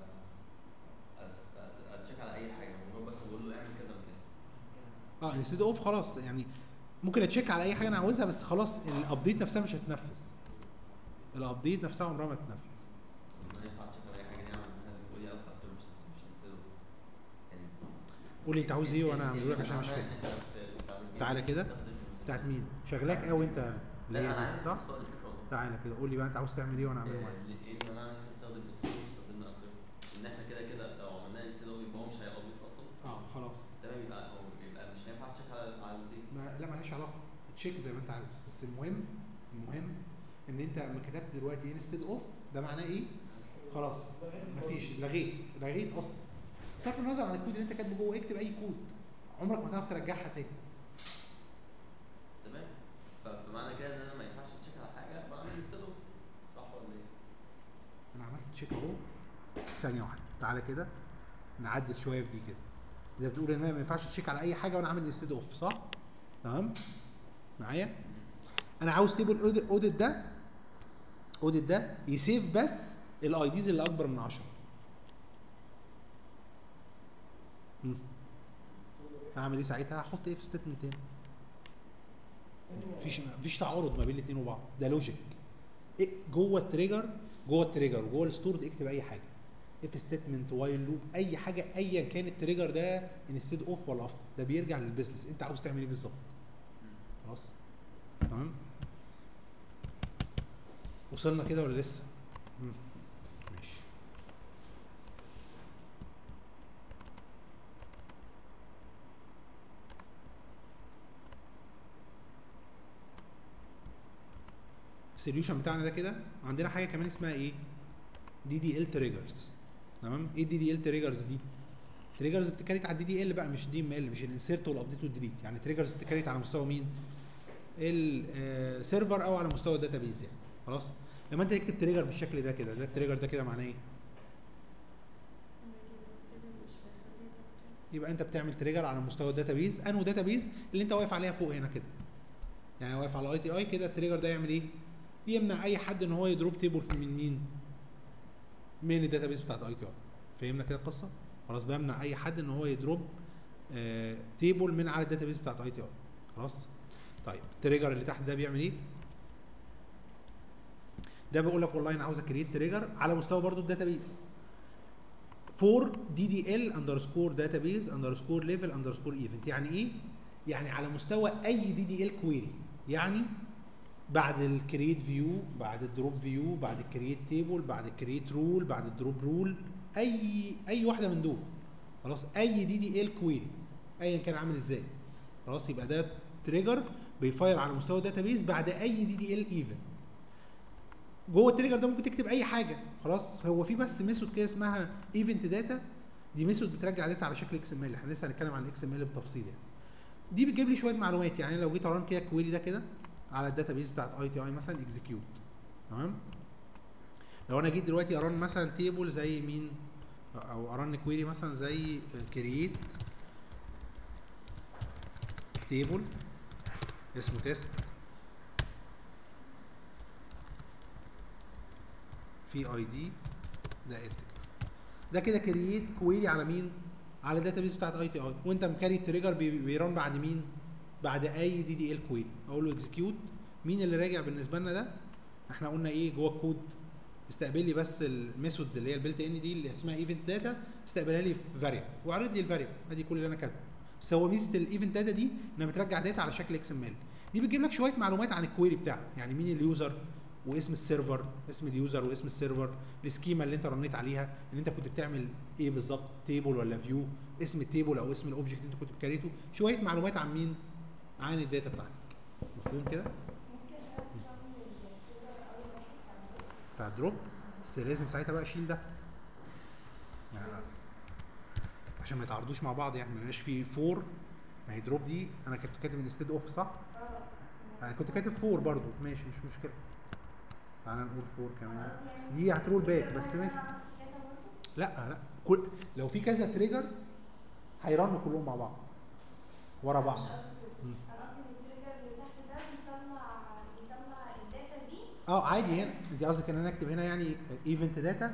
اتشيك على اي حاجه هو بس بقول له اعمل كذا مكان اه انستيد اوف خلاص يعني ممكن اتشيك على اي حاجه انا عاوزها بس خلاص الابديت نفسها مش هتنفذ الابديت نفسها عمرها ما تتنفذ ما ينفع اتشيك على اي حاجه دي اعمل منها بيقول لي افتر مش مش انستيد اوف يعني قول لي انت عاوز ايه وانا اعمله لك عشان مش فاهم تعالى كده. بتاعت مين شغلاك قوي انت اللي لا هي انا دي عايز صح أوصل للفكرة والله. تعالى كده قول لي بقى انت عاوز تعمل ايه وانا اعمله معاك ايه ان انا نستخدم انستيد اوف استخدمنا افتر عشان احنا كده كده لو عملنا انستيد اوف يبقى هو مش هيبقى ابديت اصلا اه خلاص تمام يبقى هو يبقى مش هينفع تشيك على على الدي ما لا ملهاش علاقه تشيك زي ما انت عاوز بس المهم المهم ان انت لما كتبت دلوقتي انستيد اوف ده معناه ايه خلاص مفيش لغيت لغيت اصلا بصرف النظر عن الكود اللي انت كاتبه جوه اكتب اي كود عمرك ما تعرف ترجعها تاني تمام ف- فمعنى كده ان انا ما ينفعش اتشيك على حاجه بعمل انستيد اوف صح ولا ايه؟ انا عملت تشيك اهو ثانيه واحده تعالى كده نعدل شويه في دي كده اذا بتقول ان انا ما ينفعش تشيك على اي حاجه وانا عامل انستيد اوف صح تمام معايا انا عاوز تيبل اوديت ده اوديت ده يسيف بس الاي ديز اللي اكبر من 10 مم. هعمل ايه ساعتها هحط ايه في ستيتمنت تاني مفيش مفيش تعارض ما بين الاثنين وبعض ده لوجيك إيه جوه التريجر جوه التريجر وجوه الستورد اكتب اي حاجه اف ستيتمنت وايل لوب اي حاجه ايا كان التريجر ده انستيد اوف ولا افتر ده بيرجع للبيزنس انت عاوز تعمل ايه بالظبط خلاص تمام وصلنا كده ولا لسه مم. ماشي السوليوشن بتاعنا ده كده عندنا حاجه كمان اسمها ايه دي دي ال تريجرز تمام ايه الدي دي ال تريجرز دي تريجرز بتكريت على الدي دي ال بقى مش دي ام ال مش الانسيرت والابديت والديليت يعني تريجرز بتكريت على مستوى مين السيرفر او على مستوى الداتابيز يعني خلاص لما انت تكتب تريجر بالشكل ده كده ده التريجر ده كده معناه ايه يبقى انت بتعمل تريجر على مستوى الداتابيز انو داتابيز اللي انت واقف عليها فوق هنا كده يعني واقف على اي تي اي كده التريجر ده يعمل ايه يمنع اي حد ان هو يدروب تيبل من مين من الداتابيز بتاعت اي تي اي فهمنا كده القصه خلاص بمنع اي حد ان هو يدروب آه تيبل من على الداتابيز بتاعت اي تي اي خلاص طيب التريجر اللي تحت ده بيعمل ايه ده بيقول لك والله انا عاوز اكريت تريجر على مستوى برضو الداتابيز فور دي دي ال اندرسكور داتابيز اندرسكور ليفل اندرسكور ايفنت يعني ايه يعني على مستوى اي دي دي ال كويري يعني بعد الكريت فيو بعد الدروب فيو بعد الكريت تيبل بعد الكريت رول بعد الدروب رول اي اي واحده من دول خلاص اي دي دي ال كويري ايا كان عامل ازاي خلاص يبقى ده تريجر بيفاير على مستوى الداتابيز بعد اي دي دي ال ايفنت جوه التريجر ده ممكن تكتب اي حاجه خلاص هو في بس ميثود كده اسمها ايفنت داتا دي ميثود بترجع داتا على شكل اكس ام ال احنا لسه هنتكلم عن الاكس ام ال بالتفصيل يعني دي بتجيب لي شويه معلومات يعني لو جيت اران كده الكويري ده كده على الداتا بيز بتاعت اي تي اي مثلا اكزكيوت تمام لو انا جيت دلوقتي اران مثلا تيبل زي مين او اران كويري مثلا زي كرييت تيبل اسمه تيست في اي دي ده انتجر ده كده كرييت كويري على مين على الداتا بيز بتاعت اي تي اي وانت مكاري التريجر بي- بيران بعد مين بعد اي دي دي ال كويري اقول له اكزكيوت مين اللي راجع بالنسبه لنا ده احنا قلنا ايه جوه الكود استقبل لي بس الميثود اللي هي البيلت ان دي اللي اسمها ايفنت داتا استقبلها لي في فاريبل واعرض لي الفاريبل ادي كل اللي انا كاتبه بس هو ميزه الايفنت داتا دي انها بترجع داتا على شكل اكس ام ال دي بتجيب لك شويه معلومات عن الكويري بتاعك يعني مين اليوزر واسم السيرفر اسم اليوزر واسم السيرفر السكيما اللي انت رنيت عليها ان انت كنت بتعمل ايه بالظبط تيبل ولا فيو اسم التيبل او اسم الاوبجكت اللي انت كنت بكريته شويه معلومات عن مين عن الداتا بتاعتك مفهوم كده ممكن أعمل التريجر أول واحد بتاع بتاع الدروب بس لازم ساعتها بقى اشيل ده يعني عشان ما يتعارضوش مع بعض يعني ما يبقاش في فور ما هي دروب دي انا كنت كاتب انستيد اوف صح؟ انا كنت كاتب فور برضو ماشي مش مشكله تعالى نقول فور كمان بس دي هترول باك بس ماشي لا لا كل لو في كذا تريجر هيرنوا كلهم مع بعض ورا بعض مم. انا اصلا التريجر اللي تحت ده بيطلع بيطلع الداتا دي اه عادي هنا انت قصدك ان انا اكتب هنا يعني ايفنت داتا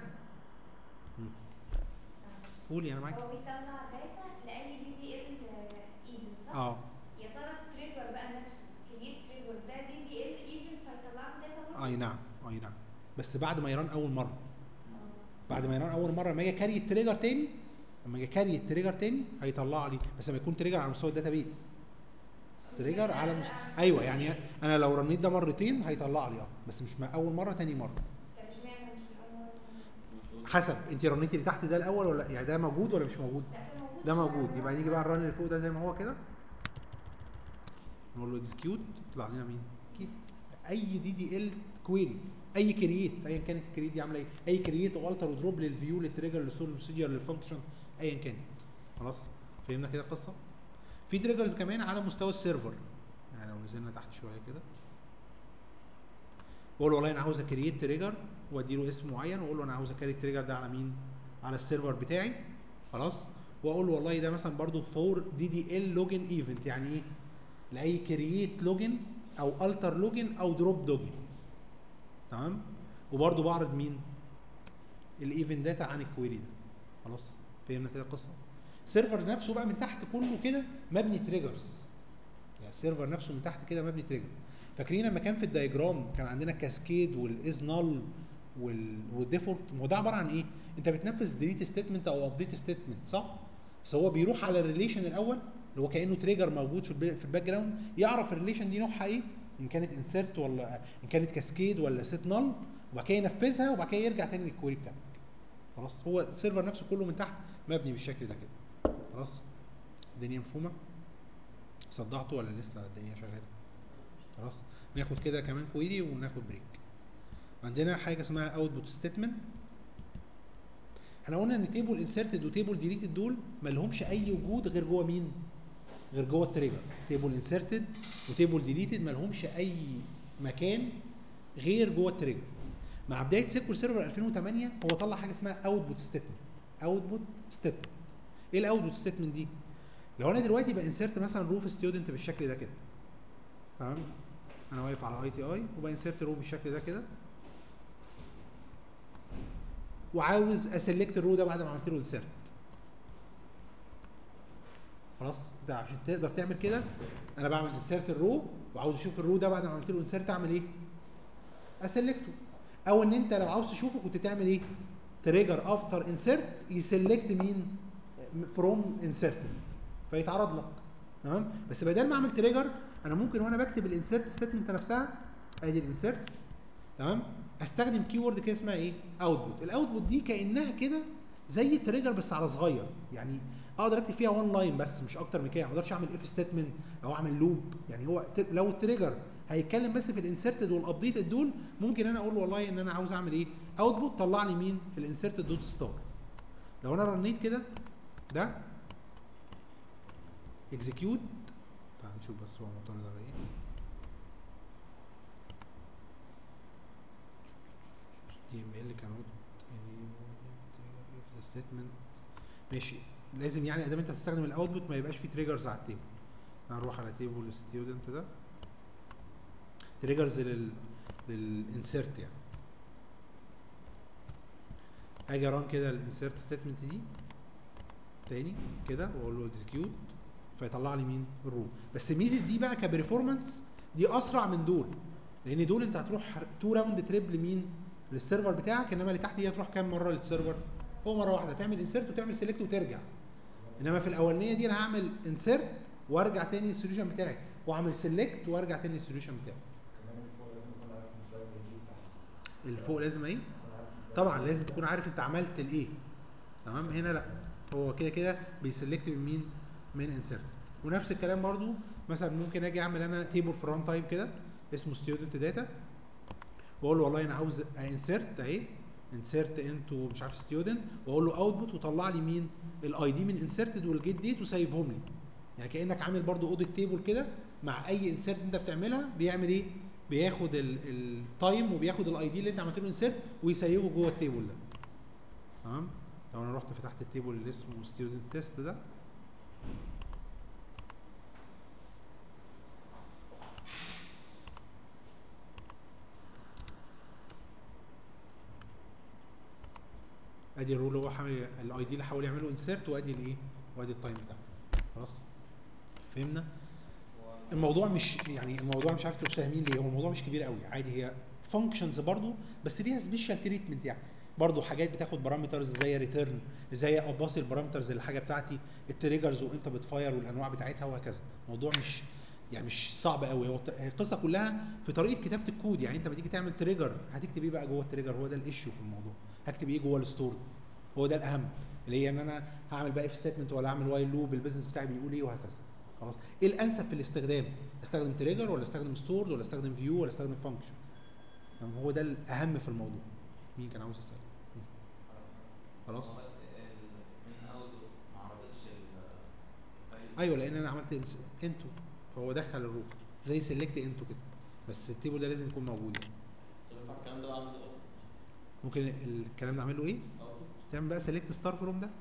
قولي انا معاك هو بيطلع داتا لاي دي دي ال ايفنت صح؟ اه يا ترى التريجر بقى نفسه كرييت تريجر ده دي دي ال ايفنت فيطلع له داتا برضه؟ اي نعم اي نعم بس بعد ما يران اول مره بعد ما يران اول مره لما يجي كاري التريجر تاني لما يجي كاري التريجر تاني هيطلع لي بس لما يكون تريجر على مستوى الداتا بيز تريجر على مستوى ايوه يعني انا لو رنيت ده مرتين هيطلع لي اه بس مش مع اول مره تاني مره طب اشمعنى مش من اول مره؟ المفروض حسب انت رنيتي اللي تحت ده الاول ولا يعني ده موجود ولا مش موجود لا كان موجود ده موجود يبقى نيجي بقى الرن اللي فوق ده زي ما هو كده نقول له اكزكيوت يطلع لنا مين؟ اكيد اي دي دي ال كويري اي كرييت ايا كانت الكرييت دي عامله ايه اي كرييت والتر ودروب للفيو للتريجر للستور للبروسيجر للفانكشن ايا كانت خلاص فهمنا كده القصه في تريجرز كمان على مستوى السيرفر يعني لو نزلنا تحت شويه كده بقول له والله انا عاوز اكرييت تريجر وادي له اسم معين واقول له انا عاوز اكريت التريجر ده على مين على السيرفر بتاعي خلاص واقول له والله ده مثلا برضو فور دي دي ال لوجن ايفنت يعني ايه لاي كرييت لوجن او التر لوجن او دروب لوجن تمام وبرضو بعرض مين الايفنت داتا عن الكويري ده خلاص فهمنا كده القصه السيرفر نفسه بقى من تحت كله كده مبني تريجرز يعني السيرفر نفسه من تحت كده مبني تريجر فاكرين لما كان في الدايجرام كان عندنا كاسكيد والاز نال والديفولت ما هو ده عباره عن ايه؟ انت بتنفذ ديليت ستيتمنت او ابديت ستيتمنت صح؟ بس هو بيروح على الريليشن الاول اللي هو كانه تريجر موجود في الب- في الباك جراوند يعرف الريليشن دي نوعها ايه؟ ان كانت انسرت ولا ان كانت كاسكيد ولا سيت نال وبعد كده ينفذها وبعد كده يرجع تاني للكويري بتاعك. خلاص هو السيرفر نفسه كله من تحت مبني بالشكل ده كده. خلاص؟ الدنيا مفهومه؟ صدعته ولا لسه الدنيا شغاله؟ خلاص؟ ناخد كده كمان كويري وناخد بريك. عندنا حاجه اسمها اوتبوت ستيتمنت احنا قلنا ان تيبل انسرتد وتيبل ديليتد دول ما لهمش اي وجود غير جوه مين؟ غير جوه التريجر تيبل انسرتد وتيبل ديليتد ما لهمش اي مكان غير جوه التريجر مع بدايه سيكول سيرفر 2008 هو طلع حاجه اسمها اوتبوت ستيتمنت اوتبوت ستيتمنت ايه الاوتبوت ستيتمنت دي؟ لو انا دلوقتي بانسرت مثلا روف ستودنت بالشكل ده كده تمام انا واقف على اي تي اي وبانسرت رو بالشكل ده كده وعاوز اسلكت الرو ده بعد ما عملت له انسرت خلاص ده عشان تقدر تعمل كده انا بعمل انسرت الرو وعاوز اشوف الرو ده بعد ما عملت له انسرت اعمل ايه اسلكته او ان انت لو عاوز تشوفه كنت تعمل ايه تريجر افتر انسرت يسلكت مين فروم انسرتد فيتعرض لك تمام بس بدل ما اعمل تريجر انا ممكن وانا بكتب الانسرت ستيتمنت نفسها ادي الانسرت تمام استخدم كي وورد كده اسمها ايه اوتبوت الاوتبوت دي كانها كده زي التريجر بس على صغير يعني اقدر اكتب فيها وان لاين بس مش اكتر من كده ما اقدرش اعمل اف ستيتمنت او اعمل لوب يعني هو ت- لو التريجر هيتكلم بس في الانسرتد والابديتد دول ممكن انا اقول والله ان انا عاوز اعمل ايه اوتبوت طلع لي مين الانسرتد دوت ستار لو انا رنيت كده ده اكزكيوت تعال نشوف بس هو معترض على ايه دي ام ال كانوت ستيتمنت ماشي لازم يعني ادام انت هتستخدم الاوتبوت ما يبقاش فيه تريجرز على التيبل هنروح على تيبل ستودنت ده تريجرز لل للانسيرت يعني اجي اران كده الانسيرت ستيتمنت دي تاني كده واقول له اكزكيوت فيطلع لي مين الرو بس ميزه دي بقى كبرفورمانس دي اسرع من دول لان دول انت هتروح تو راوند تريب لمين للسيرفر بتاعك انما اللي تحت دي هتروح كام مره للسيرفر هو مره واحده تعمل انسيرت وتعمل سيلكت وترجع انما في الاولانيه دي انا هعمل انسيرت وارجع تاني للسوليوشن بتاعي واعمل سيلكت وارجع تاني للسوليوشن بتاعي كمان اللي فوق لازم يكون عارف الفايل اللي بتاعها اللي فوق لازم ايه يكون عارف الفايل. طبعا لازم تكون عارف انت عملت الايه تمام هنا لا هو كده كده بيسلكت من مين من انسرت ونفس الكلام برضو مثلا ممكن اجي اعمل انا تيبل في الران تايم كده اسمه ستودنت داتا واقول له والله انا عاوز انسرت اهي انسرت انتو مش عارف ستودنت واقول له اوتبوت وطلع لي مين الاي دي من انسرتد والجيت ديت وسيفهم لي يعني كانك عامل برضو اوديت تيبل كده مع اي انسرت انت بتعملها بيعمل ايه بياخد التايم وبياخد الاي دي اللي انت عملت له انسرت ويسيبه جوه التيبل ده تمام لو انا رحت فتحت التيبل اللي اسمه ستودنت تيست ده ادي الرول اللي هو حامل الاي دي اللي حاول يعمله انسرت وادي الايه وادي التايم بتاعه خلاص فهمنا الموضوع مش يعني الموضوع مش عارف تبقوا فاهمين ليه هو الموضوع مش كبير قوي عادي هي فانكشنز برضو بس ليها سبيشال تريتمنت يعني برضو حاجات بتاخد بارامترز زي ريتيرن زي اباصي البارامترز الحاجه بتاعتي التريجرز وامتى بتفاير والانواع بتاعتها وهكذا الموضوع مش يعني مش صعب قوي هو الت- القصه كلها في طريقه كتابه الكود يعني انت لما تيجي تعمل تريجر هتكتب ايه بقى جوه التريجر هو ده الايشيو في الموضوع هكتب ايه جوه الستوري هو ده الاهم اللي هي ان انا هعمل بقى اف ستيتمنت ولا اعمل وايل لوب البيزنس بتاعي بيقول ايه وهكذا خلاص ايه الانسب في الاستخدام استخدم تريجر ولا استخدم ستورد ولا استخدم فيو ولا استخدم فانكشن هو ده الاهم في الموضوع مين كان عاوز يسال خلاص بس ال- من اول ما عرضتش ال- ايوه لان انا عملت انتو فهو دخل الروف زي سيلكت انتو كده بس التيبل ده لازم يكون موجود يعني. طب ينفع الكلام ده بعمل ايه؟ ممكن الكلام ده اعمل له ايه تعمل بقى سيلكت ستار فروم ده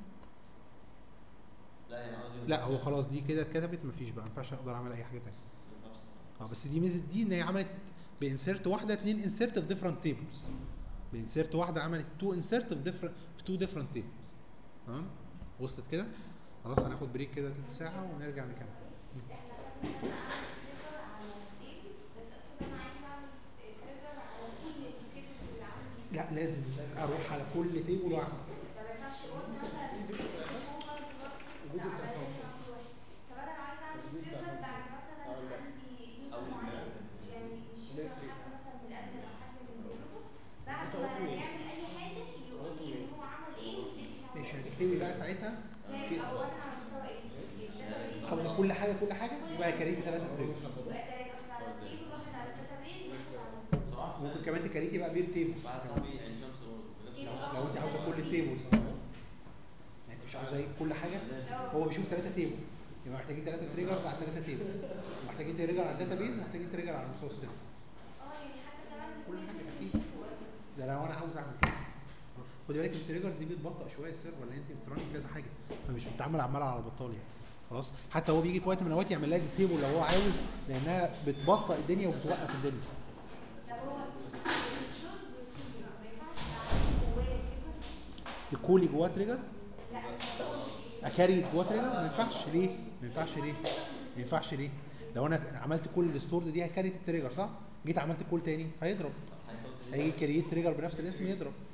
لا يعني قصدي لا هو خلاص دي كده اتكتبت مفيش بقى ما ينفعش اقدر اعمل اي حاجه تانية ما ينفعش. اه بس دي ميزه دي ان هي عملت بانسيرت واحده اتنين انسيرت في ديفرنت تيبلز بانسيرت واحده عملت تو انسيرت في ديفرنت في تو ديفرنت تيبلز تمام وصلت كده خلاص هناخد بريك كده تلت ساعه ونرجع نكمل احنا خدنا ان انا اعمل تريجر على التيبل بس افرض انا عايزه اعمل تريجر على كل التيبلز اللي عندي لا لازم اروح على كل تيبل واعمل ده ما ينفعش اقول مثلا سبرينج اوفر لا انا لازم اعمل واحد طب انا لو عايزه اعمل تريجر بعد مثلا عندي يوزر معين يعني مش يوزر حد مثلا من الادمن او حد من الديفلوبر بعد ما يعمل اي حاجه يقول لي ان هو عمل ايه والديت بتاعه ماشي هتكتبي بقى ساعتها يعني اولا على مستوى ايه؟ الداتابيز خلاص كل حاجه كل حاجه يبقى كريت ثلاثه تريبلز يبقى تلاته واحد على التيبل واحد على الداتابيز واحد على السيرفر بصراحه ممكن كمان تكريتي بقى بير تيبلز واحد صاحبي عين شمس في نفس الوقت لو انت عاوزه كل التيبلز يعني انت مش عاوزه ايه كل حاجه هو بيشوف ثلاثه تيبل يبقى محتاجين ثلاثه تريجرز على ثلاثه تيبل محتاجين تريجر على الداتابيز ومحتاجين تريجر على مستوى السيرفر اه يعني حتى كمان كل ممكن حاجة يكون أكيد. يشوفوا ده لو انا عاوز اعمل كده خدي بالك التريجرز دي بتبطئ شويه السيرفر لان انت بتراني كذا حاجه فمش بتتعمل عمال على بطال يعني خلاص حتى هو بيجي في وقت من الاوقات يعمل لها ديسيبل لو هو عاوز لانها بتبطئ الدنيا وبتوقف الدنيا طب هو الشغل والسوبر ما ينفعش تعمل جواه كده تكولي جواه تريجر لا مش هقول ايه اكاري جواه تريجر ما ينفعش ليه؟ ما ينفعش ليه؟ ما ينفعش ليه؟ لو انا عملت كل الستورد دي هكاريت التريجر صح؟ جيت عملت كل تاني هيضرب هيجي كرييت تريجر بنفس الاسم يضرب